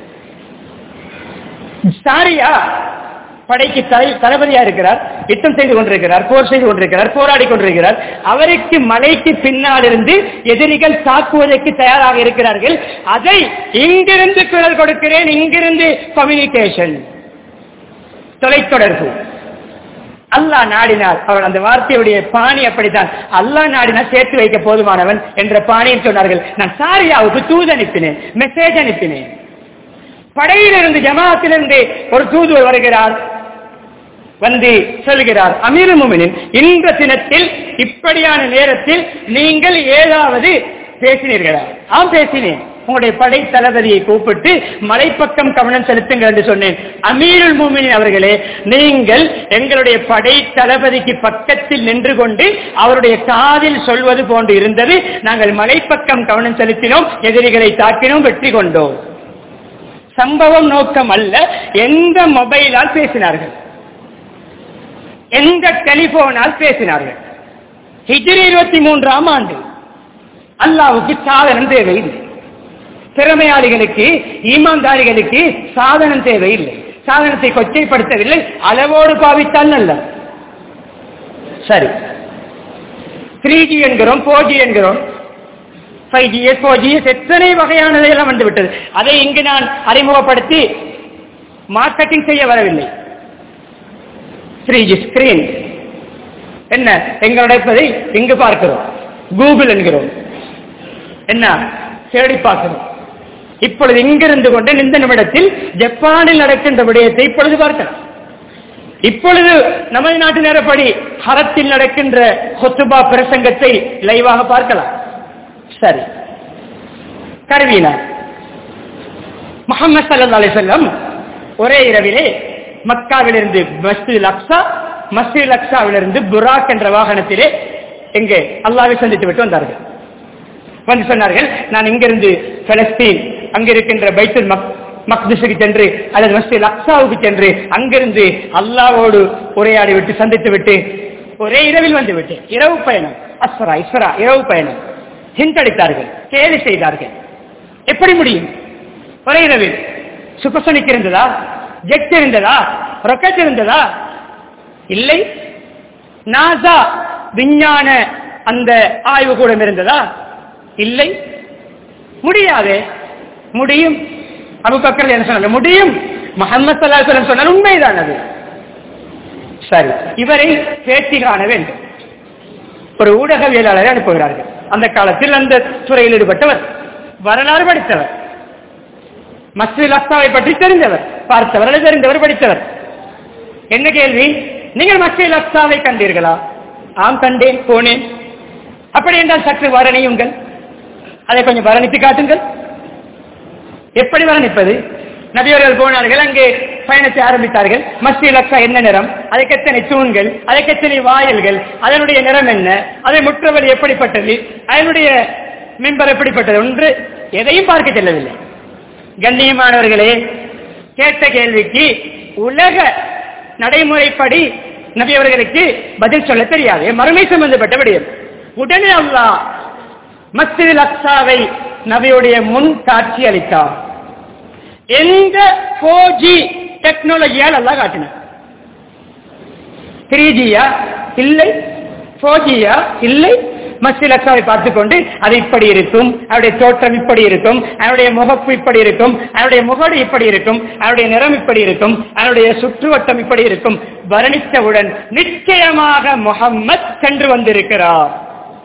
சாரியா படைக்கு தலை- தளபதியா இருக்கிறார் யுத்தம் செய்து கொண்டிருக்கிறார் போர் செய்து கொண்டிருக்கிறார் போராடி கொண்டிருக்கிறார் அவருக்கு மலைக்கு பின்னால் இருந்து எதிரிகள் தாக்குவதற்கு தயாராக இருக்கிறார்கள் அதை இங்கிருந்து குரல் கொடுக்கிறேன் இங்கிருந்து கம்யூனிகேஷன் தொலைத்தொடர்பு அல்லாஹ் நாடினார் அவன் அந்த வார்த்தையுடைய பாணி அப்படித்தான் அல்லாஹ் நாடினால் சேர்த்து வைக்க போதுமானவன் என்ற பாணியில் சொன்னார்கள் நான் சாரியாவுக்கு தூது அனுப்பினேன் மெசேஜ் அனுப்பினேன் படையிலிருந்து ஜமாத்திலிருந்து ஒரு தூதுவர் வருகிறார் வந்து சொல்கிறார் அமீர் முமினின் இந்த தினத்தில் இப்படியான நேரத்தில் நீங்கள் ஏதாவது பேசினீர்களா ஆம் பேசினேன் உங்களுடைய படை தளபதியை கூப்பிட்டு மலைப்பக்கம் கவனம் செலுத்துங்கள் என்று சொன்னேன் அமீருல் மூமினின் அவர்களே நீங்கள் எங்களுடைய படை தளபதிக்கு பக்கத்தில் நின்று கொண்டு அவருடைய காதில் சொல்வது போன்று இருந்தது நாங்கள் மலைப்பக்கம் கவனம் செலுத்தினோம் எதிரிகளை தாக்கினோம் வெற்றி கொண்டோம் சம்பவம் நோக்கம் அல்ல எந்த மொபைலால் பேசினார்கள் எந்த டெலிபோனால் பேசினார்கள் ஹிஜ்ரி இருபத்தி மூன்றாம் ஆண்டு அல்லாவுக்கு சாதனம் தேவையில்லை திறமையாளிகளுக்கு ஈமான்தாரிகளுக்கு சாதனம் தேவையில்லை சாதனத்தை கொச்சைப்படுத்தவில்லை அளவோடு பாவித்தால் நல்ல சரி த்ரீ ஜி என்கிறோம் போர் ஜி என்கிறோம் ஃபைவ் ஜிஎஸ் ஃபோர் ஜிஎஸ் எத்தனை வகையானதையெல்லாம் வந்து விட்டது அதை இங்கு நான் அறிமுகப்படுத்தி மார்க்கெட்டிங் செய்ய வரவில்லை த்ரீ ஜி ஸ்கிரீன் என்ன எங்கள் உடைப்பதை இங்கு பார்க்கிறோம் கூகுள் என்கிறோம் என்ன தேடி பார்க்கிறோம் இப்பொழுது இங்கிருந்து கொண்டு இந்த நிமிடத்தில் ஜப்பானில் நடக்கின்ற விடயத்தை இப்பொழுது பார்க்கலாம் இப்பொழுது நமது நாட்டு நேரப்படி ஹரத்தில் நடக்கின்ற ஹொத்துபா பிரசங்கத்தை லைவாக பார்க்கலாம் சரி கருவியினர் முகமது சல்லா அலிசல்லம் ஒரே இரவிலே மக்காவிலிருந்து மஸ்ஜித் அக்ஸா மஸ்ஜித் அக்ஸாவிலிருந்து புராக் என்ற வாகனத்திலே எங்கே அல்லாவை சந்தித்து விட்டு வந்தார்கள் வந்து சொன்னார்கள் நான் இங்கிருந்து பலஸ்தீன் அங்கிருக்கின்ற பைத்துல் மக் மக்திஸுக்கு சென்று அல்லது மஸ்ஜித் அக்ஸாவுக்கு சென்று அங்கிருந்து அல்லாவோடு உரையாடி விட்டு சந்தித்து விட்டு ஒரே இரவில் வந்து விட்டேன் இரவு பயணம் அஸ்வரா இஸ்வரா இரவு பயணம் ஹிந்தடித்தார்கள் கேலி செய்தார்கள் எப்படி முடியும் ஒரே இரவில் சுப்பசனிக் இருந்ததா ஜெட் இருந்ததா ரொக்கெட் இருந்ததா இல்லை நாசா விஞ்ஞான அந்த ஆய்வு கூடம் இருந்ததா இல்லை முடியாது முடியும் அபு பக்கர் என்ன சொன்னாங்க முடியும் முகமது சல்லாஹ் சொன்னால் உண்மைதான் அது சரி இவரை பேட்டி காண வேண்டும் ஒரு ஊடகவியலாளரை அனுப்புகிறார்கள் அந்த காலத்தில் அந்த துறையில் ஈடுபட்டவர் வரலாறு படித்தவர் மஸ்ஜித் அஸ்தாவை பற்றி தெரிந்தவர் பார்த்தவர் அல்லது தெரிந்தவர் படித்தவர் என்ன கேள்வி நீங்கள் மஸ்ஜித் அஸ்தாவை கண்டீர்களா ஆம் கண்டேன் போனேன் அப்படி என்றால் சற்று வர்ணியுங்கள் அதை கொஞ்சம் வர்ணித்து காட்டுங்கள் எப்படி வர்ணிப்பது நபியவர்கள் போனார்கள் அங்கே பயணத்தை ஆரம்பித்தார்கள் மஸ்ஜித் அக்ஸா என்ன நிறம் அதற்கு எத்தனை தூண்கள் அதற்கு எத்தனை வாயில்கள் அதனுடைய நிறம் என்ன அதை முற்றவழி எப்படிப்பட்டது அதனுடைய மெம்பர் எப்படிப்பட்டது ஒன்று எதையும் பார்க்க செல்லவில்லை கண்ணியமானவர்களே கேட்ட கேள்விக்கு உலக நடைமுறைப்படி நபி அவர்களுக்கு பதில் சொல்ல தெரியாது மறுமை சம்பந்தப்பட்ட விடயம் உடனே அல்லாஹ் மஸ்ஜித் அக்ஸாவை நபியுடைய முன் காட்சி அளித்தார் எந்த போர் ஜி டெக்னாலஜியால் அல்லா காட்டினார் த்ரீ ஜியா இல்லை போர் ஜியா இல்லை மஸ்ஜித் அக்ஸாவை பார்த்துக்கொண்டு அது இப்படி இருக்கும் அவருடைய தோற்றம் இப்படி இருக்கும் அவருடைய முகப்பு இப்படி இருக்கும் அவருடைய முகடு இப்படி இருக்கும் அவருடைய நிறம் இப்படி இருக்கும் அவருடைய சுற்றுவட்டம் இப்படி இருக்கும் வர்ணித்தவுடன் நிச்சயமாக முகம்மத் சென்று வந்திருக்கிறார்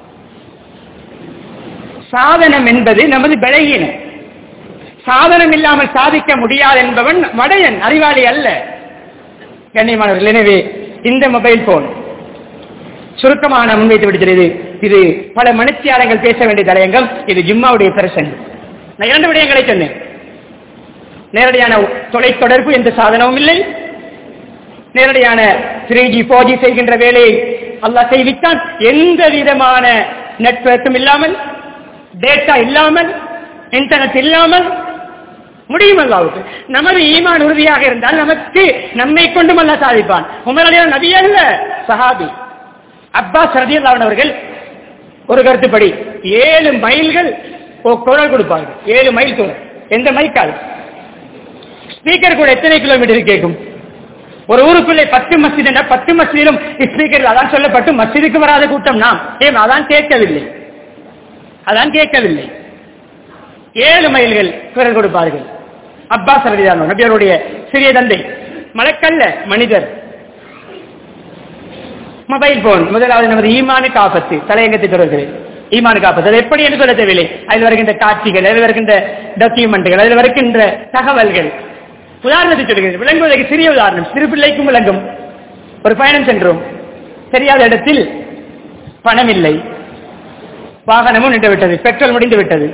சாதனம் என்பது நமது பலகீனம் சாதனம் இல்லாமல் சாதிக்க முடியாது என்பவன் மடையன் அறிவாளி அல்ல கண்ணியமானவர்கள் எனவே இந்த மொபைல் போன் சுருக்கமாக நான் முன்வைத்து விடுகிறது இது பல மனுஷியாளர்கள் பேச வேண்டிய தலையங்கம் இது ஜிம்மாவுடைய பிரசன் நான் இரண்டு விடயங்களை சொன்னேன் நேரடியான தொலைத்தொடர்பு எந்த சாதனமும் இல்லை நேரடியான த்ரீ ஜி போர் ஜி செய்கின்ற வேலையை அல்லாஹ் செய்வித்தான் எந்த விதமான நெட்வொர்க்கும் இல்லாமல் டேட்டா இல்லாமல் இன்டர்நெட் இல்லாமல் முடியும் அல்லாவுக்கு நமது ஈமான் உறுதியாக இருந்தால் நமக்கு நம்மை கொண்டும் அல்ல சாதிப்பான் உமரடியான நபி அல்ல சஹாபி அப்பாஸ் ரதியல்லான் அவர்கள் ஒரு கருத்துப்படி ஏழு மைல்கள் ஒரு குரல் கொடுப்பார்கள் ஏழு மைல் தூரம் எந்த மைக்கால் ஸ்பீக்கர் கூட எத்தனை கிலோமீட்டர் கேட்கும் ஒரு ஊருக்குள்ளே பத்து மஸ்ஜித் பத்து மஸ்ஜிதிலும் ஸ்பீக்கர் அதான் சொல்லப்பட்டு மஸ்ஜிதுக்கு வராத கூட்டம் நாம் ஏன் அதான் கேட்கவில்லை அதான் கேட்கவில்லை ஏழு மைல்கள் குரல் கொடுப்பார்கள் அப்பாஸ் ரதிதான் நபியருடைய சிறிய தந்தை மலக்கல்ல மனிதர் மொபைல் போன் முதலாவது நமது ஈமானுக்கு ஆபத்து தலையங்கத்தை தொடர்கிறேன் ஈமானுக்கு ஆபத்து அது எப்படி என்று சொல்ல தேவையில்லை அதில் வருகின்ற காட்சிகள் அதில் வருகின்ற டாக்குமெண்ட்டுகள் அதில் வருகின்ற தகவல்கள் உதாரணத்தை சொல்கிறேன் விளங்குவதற்கு சிறிய உதாரணம் சிறு பிள்ளைக்கும் விளங்கும் ஒரு பயணம் சென்றோம் தெரியாத இடத்தில் பணம் இல்லை வாகனமும் நின்று விட்டது பெட்ரோல் முடிந்து விட்டது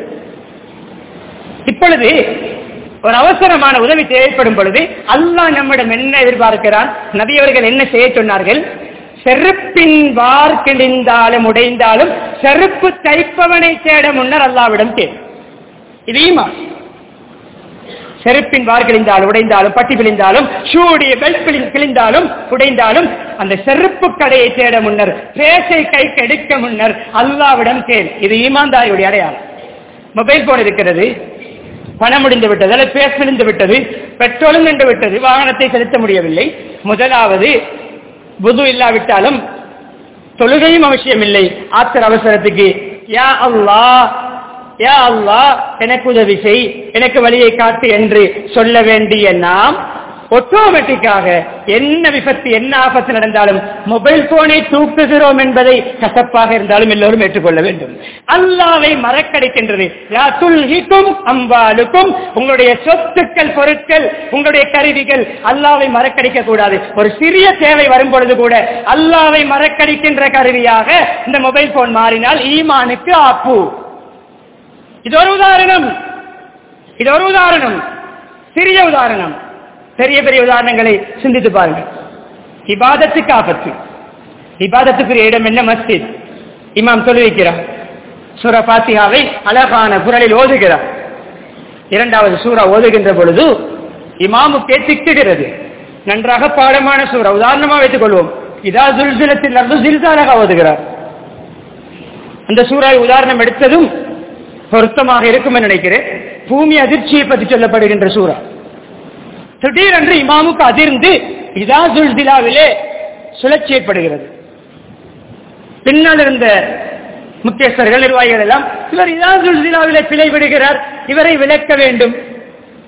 இப்பொழுது ஒரு அவசரமான உதவி தேவைப்படும் பொழுது அல்லாஹ் நம்மிடம் என்ன எதிர்பார்க்கிறான் நபியவர்கள் என்ன செய்ய சொன்னார்கள் செருப்பின் வார் கிழிந்தாலும் உடைந்தாலும் செருப்பு தைப்பவனை தேட முன்னர் அல்லாவிடம் தேடும் இது ஈமான் செருப்பின் வார் கிழிந்தாலும் உடைந்தாலும் பட்டி கிழிந்தாலும் ஷூடைய பெல்ட் கிழிந்தாலும் உடைந்தாலும் அந்த செருப்பு கடையை தேட முன்னர் பேசை கை கெடுக்க முன்னர் அல்லாவிடம் தேன் இது ஈமான்தாரியுடைய அடையாளம் மொபைல் போன் இருக்கிறது பணம் முடிந்து விட்டது அல்லது பேச விழுந்து விட்டது பெட்ரோலும் நின்று விட்டது வாகனத்தை செலுத்த முடியவில்லை முதலாவது புது இல்லாவிட்டாலும் தொழுகையும் அவசியம் இல்லை ஆத்திர அவசரத்துக்கு யா அல்லா யா அல்லா எனக்கு உதவி செய் எனக்கு வழியை காட்டு என்று சொல்ல வேண்டிய நாம் ஆட்டோமேட்டிக்காக என்ன விபத்து என்ன ஆபத்து நடந்தாலும் மொபைல் போனை தூக்குகிறோம் என்பதை கசப்பாக இருந்தாலும் எல்லோரும் ஏற்றுக்கொள்ள வேண்டும் அல்லாவை மறக்கடிக்கின்றது அம்பாலுக்கும் உங்களுடைய சொத்துக்கள் பொருட்கள் உங்களுடைய கருவிகள் அல்லாவை மறக்கடிக்க கூடாது ஒரு சிறிய தேவை வரும் பொழுது கூட அல்லாவை மறக்கடிக்கின்ற கருவியாக இந்த மொபைல் போன் மாறினால் ஈமானுக்கு ஆப்பு இது ஒரு உதாரணம் இது ஒரு உதாரணம் சிறிய உதாரணம் பெரிய பெரிய உதாரணங்களை சிந்தித்து பாருங்கள் இபாதத்துக்கு ஆபத்து இபாதத்துக்குரிய இடம் என்ன மஸ்ஜித் இமாம் சொல்லி வைக்கிறார் சூரா பாத்தியாவை அழகான குரலில் ஓதுகிறார் இரண்டாவது சூறா ஓதுகின்ற பொழுது இமாமுக்கே திக்குகிறது நன்றாக பாடமான சூறா உதாரணமா வைத்துக் கொள்வோம் இதா துல்சிலத்தில் நடந்து சில்சாலாக ஓதுகிறார் அந்த சூறாவை உதாரணம் எடுத்ததும் பொருத்தமாக இருக்கும் என்று நினைக்கிறேன் பூமி அதிர்ச்சியை பற்றி சொல்லப்படுகின்ற சூறா திடீரென்று இமாமுக்கு அதிர்ந்து இதா சுல்திலாவிலே சுழற்சி ஏற்படுகிறது பின்னால் இருந்த முக்கியஸ்தர்கள் நிர்வாகிகள் எல்லாம் இவர் இதா சுல்திலாவிலே பிழை விடுகிறார் இவரை விளக்க வேண்டும்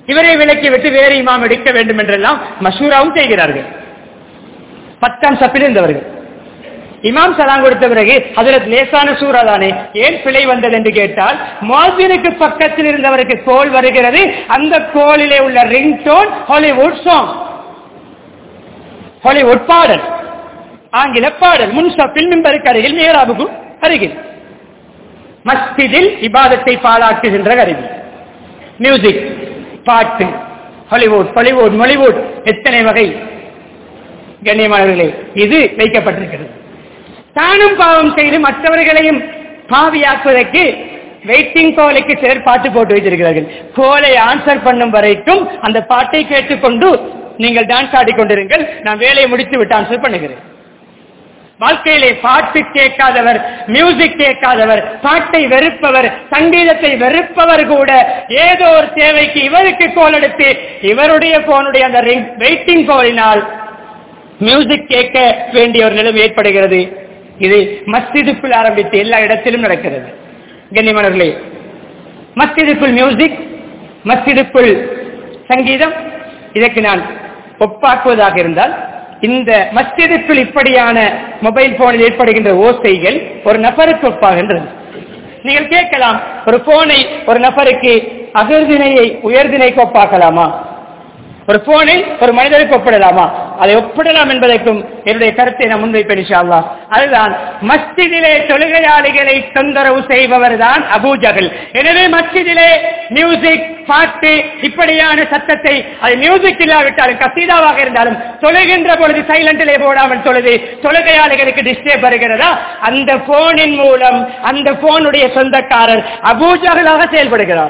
இவரை விலக்கி விட்டு வேறு இமாம் எடுக்க வேண்டும் என்றெல்லாம் மசூராவும் செய்கிறார்கள் பத்தாம் சப்பில் இருந்தவர்கள் இமாம் சலாம் கொடுத்த பிறகு அதில் லேசான சூறா தானே ஏன் பிழை வந்தது என்று கேட்டால் மோசினுக்கு பக்கத்தில் இருந்தவருக்கு கோல் வருகிறது அந்த கோலிலே உள்ள ring tone Hollywood song Hollywood பாடல் ஆங்கில பாடல் முன்சப்பில் மிம்பருக்கு அருகில் மேராபுக்கு அருகில் மஸ்திதில் இபாதத்தை பாலாக்குகின்ற கருவி மியூசிக் பாட்டு ஹாலிவுட் பாலிவுட் மொலிவுட் எத்தனை வகை கண்ணியமானவர்களே இது வைக்கப்பட்டிருக்கிறது தானும் பாவம் செய்து மற்றவர்களையும் பாவியாக்குவதற்கு வெயிட்டிங் கோலுக்கு சிலர் பாட்டு போட்டு வைத்திருக்கிறார்கள் கோலை ஆன்சர் பண்ணும் வரைக்கும் அந்த பாட்டை கேட்டுக்கொண்டு நீங்கள் டான்ஸ் ஆடிக்கொண்டிருங்கள் நான் வேலையை முடித்து விட்டு ஆன்சர் பண்ணுகிறேன் வாழ்க்கையிலே பாட்டு கேட்காதவர் மியூசிக் கேட்காதவர் பாட்டை வெறுப்பவர் சங்கீதத்தை வெறுப்பவர் கூட ஏதோ ஒரு தேவைக்கு இவருக்கு கோல் எடுத்து இவருடைய போனுடைய அந்த வெயிட்டிங் கோலினால் மியூசிக் கேட்க வேண்டிய ஒரு நிலைமை ஏற்படுகிறது இது மஸ்ஜிதுக்குள் ஆரம்பித்து எல்லா இடத்திலும் நடக்கிறது கண்ணியமானவர்களே மஸ்ஜிதுக்குள் மியூசிக் மஸ்ஜிதுக்குள் சங்கீதம் இதற்கு நான் ஒப்பாக்குவதாக இருந்தால் இந்த மஸ்ஜிதுக்குள் இப்படியான மொபைல் போனில் ஏற்படுகின்ற ஓசைகள் ஒரு நபருக்கு ஒப்பாகின்றது நீங்கள் கேட்கலாம் ஒரு போனை ஒரு நபருக்கு அகர்தினையை உயர்தினைக்கு ஒப்பாக்கலாமா ஒரு போனை ஒரு மனிதருக்கு ஒப்பிடலாமா அதை ஒப்பிடலாம் என்பதற்கும் என்னுடைய கருத்தை நான் முன்வைப்பேன் இன்ஷா அதுதான் மஸ்ஜிதிலே தொழுகையாளிகளை தொந்தரவு செய்பவர் தான் அபூஜகல் எனவே மஸ்ஜிதிலே மியூசிக் பாட்டு இப்படியான சத்தத்தை அது மியூசிக் இல்லாவிட்டாலும் கசீதாவாக இருந்தாலும் தொழுகின்ற பொழுது சைலண்டிலே போடாமல் தொழுது தொழுகையாளிகளுக்கு டிஸ்டர்ப் வருகிறதா அந்த போனின் மூலம் அந்த போனுடைய சொந்தக்காரர் அபூஜகலாக செயல்படுகிறார்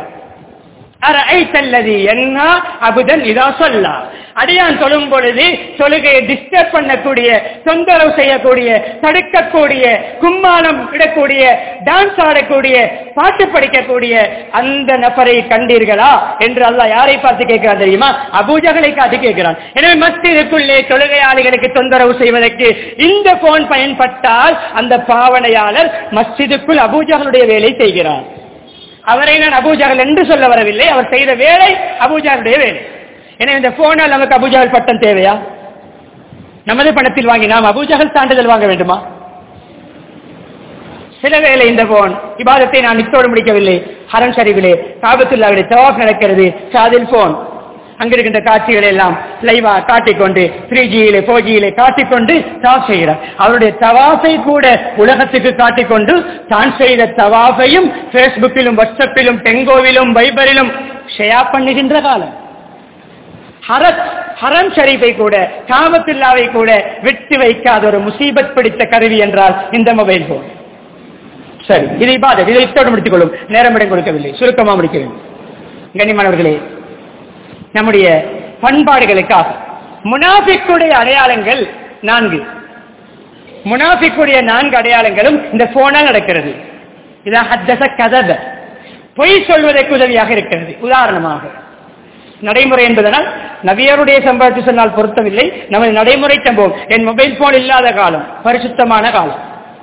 என்ன அபுதன் இதா சொல்லா அடியான் சொல்லும் பொழுது தொழுகையை டிஸ்டர்ப் பண்ணக்கூடிய தொந்தரவு செய்யக்கூடிய தடுக்கக்கூடிய கும்மாளம் இடக்கூடிய டான்ஸ் ஆடக்கூடிய பாட்டு படிக்கக்கூடிய அந்த நபரை கண்டீர்களா என்று அல்ல யாரை பார்த்து கேட்கிறான் தெரியுமா அபூஜகளை காட்டி கேட்கிறான் எனவே மஸ்திற்குள்ளே தொழுகையாளிகளுக்கு தொந்தரவு செய்வதற்கு இந்த போன் பயன்பட்டால் அந்த பாவனையாளர் மஸ்ஜிதுக்குள் அபூஜகளுடைய வேலை செய்கிறார் அவரை நான் அபூஜாகல் என்று சொல்ல வரவில்லை அவர் செய்த வேலை அபூஜாருடைய வேலை எனவே இந்த போனால் நமக்கு அபூஜாகல் பட்டம் தேவையா நமது பணத்தில் வாங்கி நாம் அபூஜாகல் சான்றிதழ் வாங்க வேண்டுமா சில வேளை இந்த போன் இபாதத்தை நான் நித்தோடு முடிக்கவில்லை ஹரம் ஷரீஃபிலே காபத்துல்லாவிலே தவாப் நடக்கிறது சாதில் போன் அங்கிருக்கின்ற காட்சிகளை எல்லாம் லைவா காட்டிக்கொண்டு த்ரீ ஜியிலே போர் ஜியிலே காட்டிக்கொண்டு தவாப் செய்கிறார் அவருடைய தவாஃபை கூட உலகத்துக்கு காட்டிக்கொண்டு தான் செய்த தவாஃபையும் பேஸ்புக்கிலும் வாட்ஸ்அப்பிலும் டெங்கோவிலும் வைபரிலும் ஷேயா பண்ணுகின்ற காலம் ஹரத் ஹரம் ஷரீஃபை கூட காமத்துல்லாவை கூட விட்டு வைக்காத ஒரு முசீபத் பிடித்த கருவி என்றால் இந்த மொபைல் போன் சரி இதை பாத இதை இத்தோடு முடித்துக் கொள்ளும் நேரம் இடம் கொடுக்கவில்லை சுருக்கமா முடிக்க வேண்டும் கண்ணியமானவர்களே நம்முடைய பண்பாடுகளுக்காக முனாஃபிக்குடைய அடையாளங்கள் நான்கு முனாஃபிக்குடைய நான்கு அடையாளங்களும் இந்த போனால் நடக்கிறது இதான் ஹத்தச கதத பொய் சொல்வதற்கு உதவியாக இருக்கிறது உதாரணமாக நடைமுறை என்பதனால் நவியருடைய சம்பவத்தை சொன்னால் பொருத்தமில்லை நமது நடைமுறை சம்பவம் என் மொபைல் போன் இல்லாத காலம் பரிசுத்தமான காலம்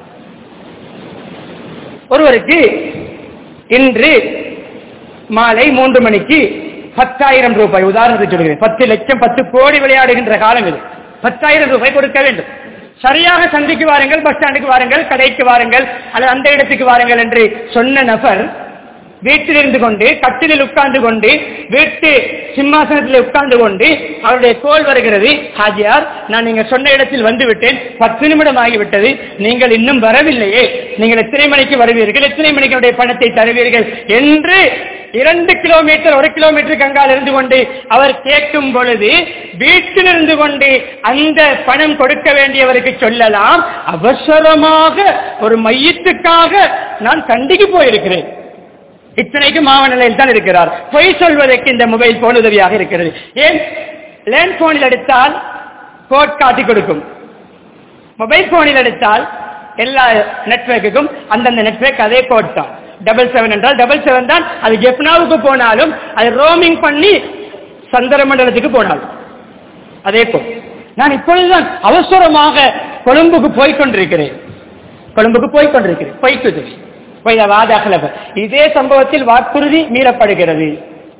ஒருவருக்கு இன்று மாலை மூன்று மணிக்கு பத்தாயிரம் ரூபாய் உதாரணத்துக்கு சொல்கிறேன் பத்து லட்சம் பத்து கோடி விளையாடுகின்ற காலம் இது பத்தாயிரம் ரூபாய் கொடுக்க வேண்டும் சரியாக சந்திக்கு வாருங்கள் பஸ் ஸ்டாண்டுக்கு வாருங்கள் கடைக்கு வாருங்கள் அல்லது அந்த இடத்துக்கு வாருங்கள் என்று சொன்ன நபர் வீட்டில் இருந்து கொண்டு கட்டிலில் உட்கார்ந்து கொண்டு வீட்டு சிம்மாசனத்தில் உட்கார்ந்து கொண்டு அவருடைய கோல் வருகிறது ஹாஜியார் நான் நீங்க சொன்ன இடத்தில் வந்து விட்டேன் பத்து நிமிடம் ஆகிவிட்டது நீங்கள் இன்னும் வரவில்லையே நீங்கள் எத்தனை மணிக்கு வருவீர்கள் எத்தனை மணிக்கு என்னுடைய பணத்தை தருவீர்கள் என்று இரண்டு கிலோமீட்டர் ஒரு கிலோமீட்டருக்கு அங்கால் இருந்து கொண்டு அவர் கேட்கும் பொழுது வீட்டில் இருந்து கொண்டு அந்த பணம் கொடுக்க வேண்டியவருக்கு சொல்லலாம் அவசரமாக ஒரு மையத்துக்காக நான் கண்டிக்கு போயிருக்கிறேன் இத்தனைக்கு மாவநிலையில் தான் இருக்கிறார் பொய் சொல்வதற்கு இந்த மொபைல் போன் உதவியாக இருக்கிறது ஏன் லேண்ட் போனில் எடுத்தால் கோட் காட்டி கொடுக்கும் மொபைல் போனில் எடுத்தால் எல்லா நெட்வொர்க்குக்கும் அந்தந்த நெட்வொர்க் அதே கோட் தான் டபுள் செவன் என்றால் டபுள் செவன் தான் அது ஜெப்னாவுக்கு போனாலும் அது ரோமிங் பண்ணி சந்திர மண்டலத்துக்கு போனாலும் அதே போல் நான் இப்பொழுதுதான் அவசரமாக கொழும்புக்கு போய் கொண்டிருக்கிறேன் கொழும்புக்கு போய் கொண்டிருக்கிறேன் பொய்க்குது இதே சம்பவத்தில் வாக்குறுதி மீறப்படுகிறது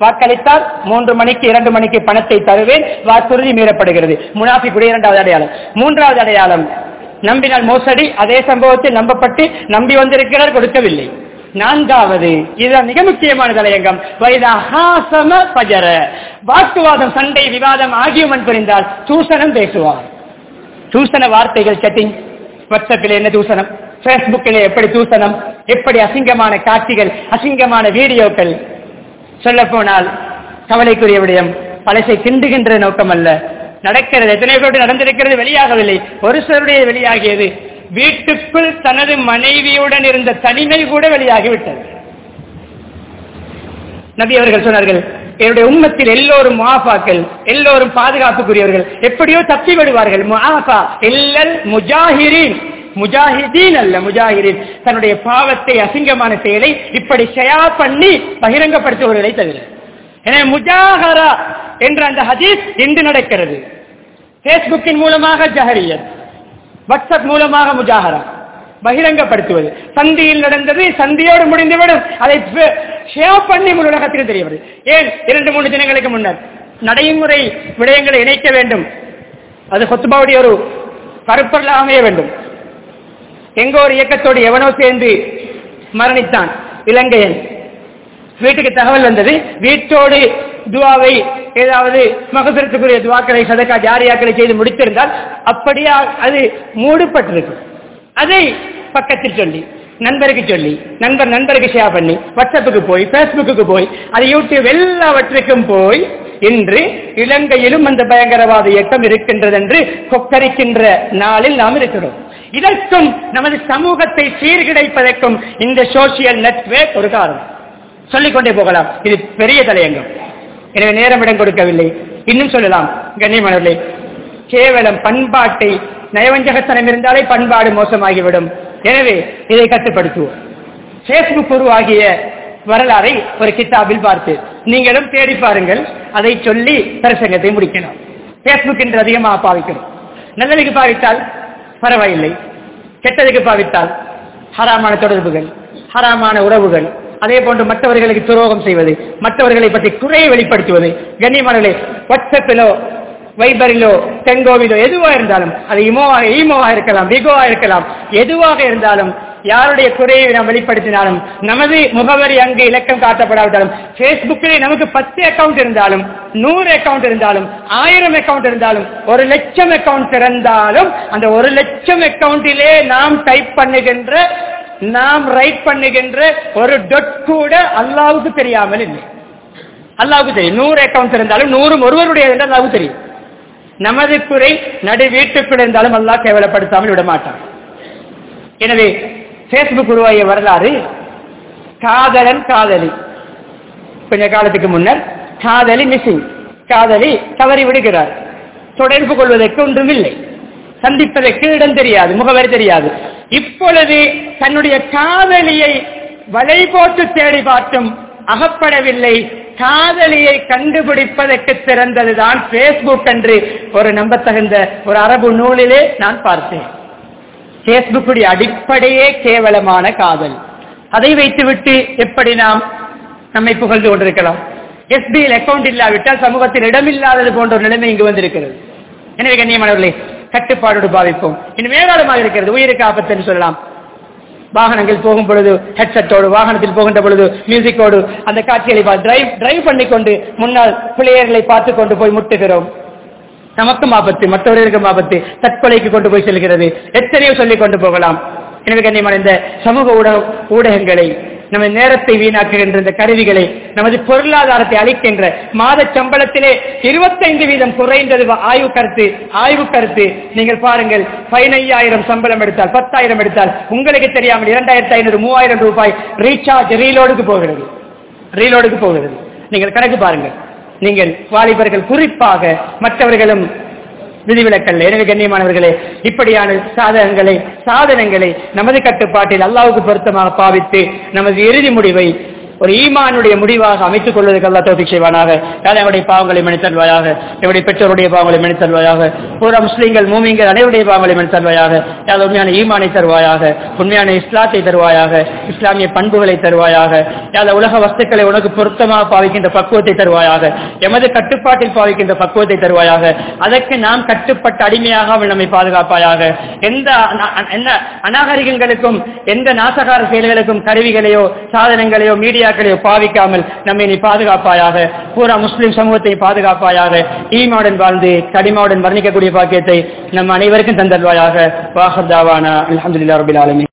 வாக்களித்தால் மூன்று மணிக்கு இரண்டு மணிக்கு பணத்தை தருவேன் வாக்குறுதி மீறப்படுகிறது முனாஃபிக்குடைய இரண்டாவது அடையாளம் மூன்றாவது அடையாளம் நம்பினால் மோசடி அதே சம்பவத்தில் நம்பப்பட்டு நம்பி வந்திருக்கிறார் கொடுக்கவில்லை நான்காவது இதுதான் மிக முக்கியமான தலையங்கம் வைதாஹாசம பஜர வாக்குவாதம் சண்டை விவாதம் ஆகியவன் புரிந்தால் தூசணம் பேசுவார் தூசண வார்த்தைகள் செட்டிங் வாட்ஸ்அப்பில் என்ன தூசணம் பேஸ்புக்கில் எப்படி தூசணம் எப்படி அசிங்கமான காட்சிகள் அசிங்கமான வீடியோக்கள் சொல்ல போனால் கவலைக்குரிய விடயம் பழசை கிண்டுகின்ற நோக்கம் அல்ல நடக்கிறது எத்தனை பேரோடு நடந்திருக்கிறது வெளியாகவில்லை ஒரு சிலருடைய வெளியாகியது வீட்டுக்குள் தனது மனைவியுடன் இருந்த தனிமை கூட வெளியாகிவிட்டது நபி அவர்கள் சொன்னார்கள் என்னுடைய உம்மத்தில் எல்லோரும் முஆஃபாக்கள் எல்லோரும் பாதுகாப்புக்குரியவர்கள் எப்படியோ தப்பி விடுவார்கள் முஆஃபா இல்லல் முஜாஹிரீன் முஜாஹிதீன் அல்ல முஜாஹிரின் தன்னுடைய பாவத்தை அசிங்கமான செயலை இப்படி ஷயா பண்ணி பகிரங்கப்படுத்துவர்களை தவிர எனவே முஜாஹரா என்ற அந்த ஹதீஸ் இன்று நடக்கிறது பேஸ்புக்கின் மூலமாக ஜஹரியத் வாட்ஸ்அப் மூலமாக முஜாஹரா பகிரங்கப்படுத்துவது சந்தியில் நடந்தது சந்தியோடு முடிந்துவிடும் அதை ஷேர் பண்ணி முழு உலகத்தில் தெரிய வருது ஏன் இரண்டு மூணு தினங்களுக்கு முன்னர் நடைமுறை விடயங்களை இணைக்க வேண்டும் அது கொத்துபாவுடைய ஒரு கருப்பொருளாக அமைய வேண்டும் எங்க ஒரு இயக்கத்தோடு எவனோ சேர்ந்து மரணித்தான் இலங்கையன் வீட்டுக்கு தகவல் வந்தது வீட்டோடு துவாவை ஏதாவது மகசரத்துக்குரிய துவாக்களை சதக்கா ஜாரியாக்களை செய்து முடித்திருந்தால் அப்படியே அது மூடப்பட்டிருக்கும் அதை பக்கத்தில் சொல்லி நண்பருக்கு சொல்லி நண்பர் நண்பருக்கு ஷேர் பண்ணி வாட்ஸ்அப்புக்கு போய் பேஸ்புக்கு போய் அது யூடியூப் எல்லாவற்றுக்கும் போய் இன்று இலங்கையிலும் அந்த பயங்கரவாத இயக்கம் இருக்கின்றது என்று கொக்கரிக்கின்ற நாளில் நாம் இருக்கிறோம் இதற்கும் நமது சமூகத்தை சீர்கிடைப்பதற்கும் இந்த சோசியல் நெட்வொர்க் ஒரு காரணம் சொல்லிக்கொண்டே போகலாம் இது பெரிய தலையங்கம் எனவே நேரம் இடம் கொடுக்கவில்லை இன்னும் சொல்லலாம் கண்ணியமானவர்களே கேவலம் பண்பாட்டை நயவஞ்சகத்தனம் இருந்தாலே பண்பாடு மோசமாகிவிடும் எனவே இதை கட்டுப்படுத்துவோம் பேஸ்புக் உருவாகிய வரலாறை ஒரு கித்தாபில் பார்த்து நீங்களும் தேடி பாருங்கள் அதை சொல்லி பிரசங்கத்தை முடிக்கணும் பேஸ்புக் என்று அதிகமாக பாவிக்கணும் நல்லதுக்கு பாவித்தால் பரவாயில்லை கெட்டதுக்கு பாவித்தால் ஹராமான தொடர்புகள் ஹராமான உறவுகள் அதே போன்று மற்றவர்களுக்கு துரோகம் செய்வது மற்றவர்களை பற்றி குறையை வெளிப்படுத்துவது கண்ணியமானவர்களே வாட்ஸ்அப்பிலோ வைபரிலோ தெங்கோவிலோ எதுவா இருந்தாலும் அது இமோவா ஈமோவா இருக்கலாம் பிகோவா இருக்கலாம் எதுவாக இருந்தாலும் யாருடைய குறையை நாம் வெளிப்படுத்தினாலும் நமது முகவரி அங்கு இலக்கம் காட்டப்படாவிட்டாலும் பேஸ்புக்கிலே நமக்கு பத்து அக்கவுண்ட் இருந்தாலும் நூறு அக்கவுண்ட் இருந்தாலும் ஆயிரம் அக்கவுண்ட் இருந்தாலும் ஒரு லட்சம் அக்கவுண்ட் திறந்தாலும் அந்த ஒரு லட்சம் அக்கவுண்டிலே நாம் டைப் பண்ணுகின்ற நாம் ரைட் பண்ணுகின்ற ஒரு டொட் கூட அல்லாவுக்கு தெரியாமல் இல்லை அல்லாவுக்கு தெரியும் நூறு அக்கவுண்ட் இருந்தாலும் நூறு ஒருவருடைய என்று அல்லாவுக்கு தெரியும் நமது குறை நடு வீட்டுக்குள் இருந்தாலும் அல்லாஹ் கேவலப்படுத்தாமல் விட மாட்டான் எனவே பேஸ்புக் உருவாகிய வரலாறு காதலன் காதலி கொஞ்ச காலத்துக்கு முன்னர் காதலி மிஸ்ஸிங் காதலி தவறி விடுகிறார் தொடர்பு கொள்வதற்கு ஒன்றுமில்லை சந்திப்பதற்கு இடம் தெரியாது முகவரி தெரியாது இப்பொழுது தன்னுடைய காதலியை வலை போட்டு தேடி பார்த்தும் அகப்படவில்லை காதலியை கண்டுபிடிப்பதற்கு திறந்ததுதான் பேஸ்புக் என்று ஒரு நம்பத்தகுந்த ஒரு அரபு நூலிலே நான் பார்த்தேன் பேஸ்புக்குடைய அடிப்படையே கேவலமான காதல் அதை வைத்துவிட்டு எப்படி நாம் நம்மை புகழ்ந்து கொண்டிருக்கலாம் எஸ்பிஎல் அக்கவுண்ட் இல்லாவிட்டால் சமூகத்தில் இடமில்லாதது போன்ற ஒரு நிலைமை இங்கு வந்திருக்கிறது எனவே கண்ணியமானவர்களே கட்டுப்பாடோடு பாவிப்போம் இன்னும் ஏராளமாக இருக்கிறது உயிருக்கு ஆபத்துன்னு சொல்லலாம் வாகனங்கள் போகும் பொழுது ஹெட்செட்டோடு வாகனத்தில் போகின்ற பொழுது மியூசிக்கோடு அந்த காட்சிகளை டிரைவ் டிரைவ் பண்ணிக்கொண்டு முன்னால் பிள்ளையர்களை பார்த்து கொண்டு போய் முட்டுகிறோம் நமக்கும் ஆபத்து மற்றவர்களுக்கும் ஆபத்து தற்கொலைக்கு கொண்டு போய் செல்கிறது எத்தனையோ சொல்லிக் கொண்டு போகலாம் எனவே கண்ணியமான இந்த சமூக ஊடக ஊடகங்களை நமது நேரத்தை வீணாக்குகின்ற இந்த கருவிகளை நமது பொருளாதாரத்தை அளிக்கின்ற மாத சம்பளத்திலே இருபத்தைந்து வீதம் குறைந்தது ஆய்வு கருத்து ஆய்வு கருத்து நீங்கள் பாருங்கள் பதினையாயிரம் சம்பளம் எடுத்தால் பத்தாயிரம் எடுத்தால் உங்களுக்கு தெரியாமல் இரண்டாயிரத்தி ஐநூறு மூவாயிரம் ரூபாய் ரீசார்ஜ் ரீலோடுக்கு போகிறது ரீலோடுக்கு போகிறது நீங்கள் கணக்கு பாருங்கள் நீங்கள் வாலிபர்கள் குறிப்பாக மற்றவர்களும் விதிவிலக்கல்ல எனவே கண்ணியமானவர்களே இப்படியான சாதகங்களை சாதனங்களை நமது கட்டுப்பாட்டில் அல்லாவுக்கு பொருத்தமாக பாவித்து நமது இறுதி முடிவை ஒரு ஈமானுடைய முடிவாக அமைத்துக் கொள்வதற்கு அல்லா தோஃபிக் செய்வானாக யார் எங்களுடைய பாவங்களை மன்னித்தல்வாயாக எங்களுடைய பெற்றோருடைய பாவங்களை மன்னித்தல்வாயாக பூரா முஸ்லீம்கள் மூமிங்கள் அனைவருடைய பாவங்களை மன்னித்தல்வாயாக யார் உண்மையான ஈமானை தருவாயாக உண்மையான இஸ்லாத்தை தருவாயாக இஸ்லாமிய பண்புகளை தருவாயாக யார் உலக வஸ்துக்களை உனக்கு பொருத்தமாக பாவிக்கின்ற பக்குவத்தை தருவாயாக எமது கட்டுப்பாட்டில் பாவிக்கின்ற பக்குவத்தை தருவாயாக அதற்கு நாம் கட்டுப்பட்ட அடிமையாக நம்மை பாதுகாப்பாயாக எந்த அன- என்ன அநாகரிகங்களுக்கும் எந்த நாசகார செயல்களுக்கும் கருவிகளையோ சாதனங்களையோ மீடியாக்களையோ பாவிக்காமல் நம்மை நீ பாதுகாப்பாயாக பூரா முஸ்லிம் சமூகத்தை பாதுகாப்பாயாக ஈமாவுடன் வாழ்ந்து கடிமாவுடன் வர்ணிக்கக்கூடிய பாக்கியத்தை நம் அனைவருக்கும் தந்தல்வாயாக வாஹத்தாவான அலமதுல்லா ரபில் ஆலமி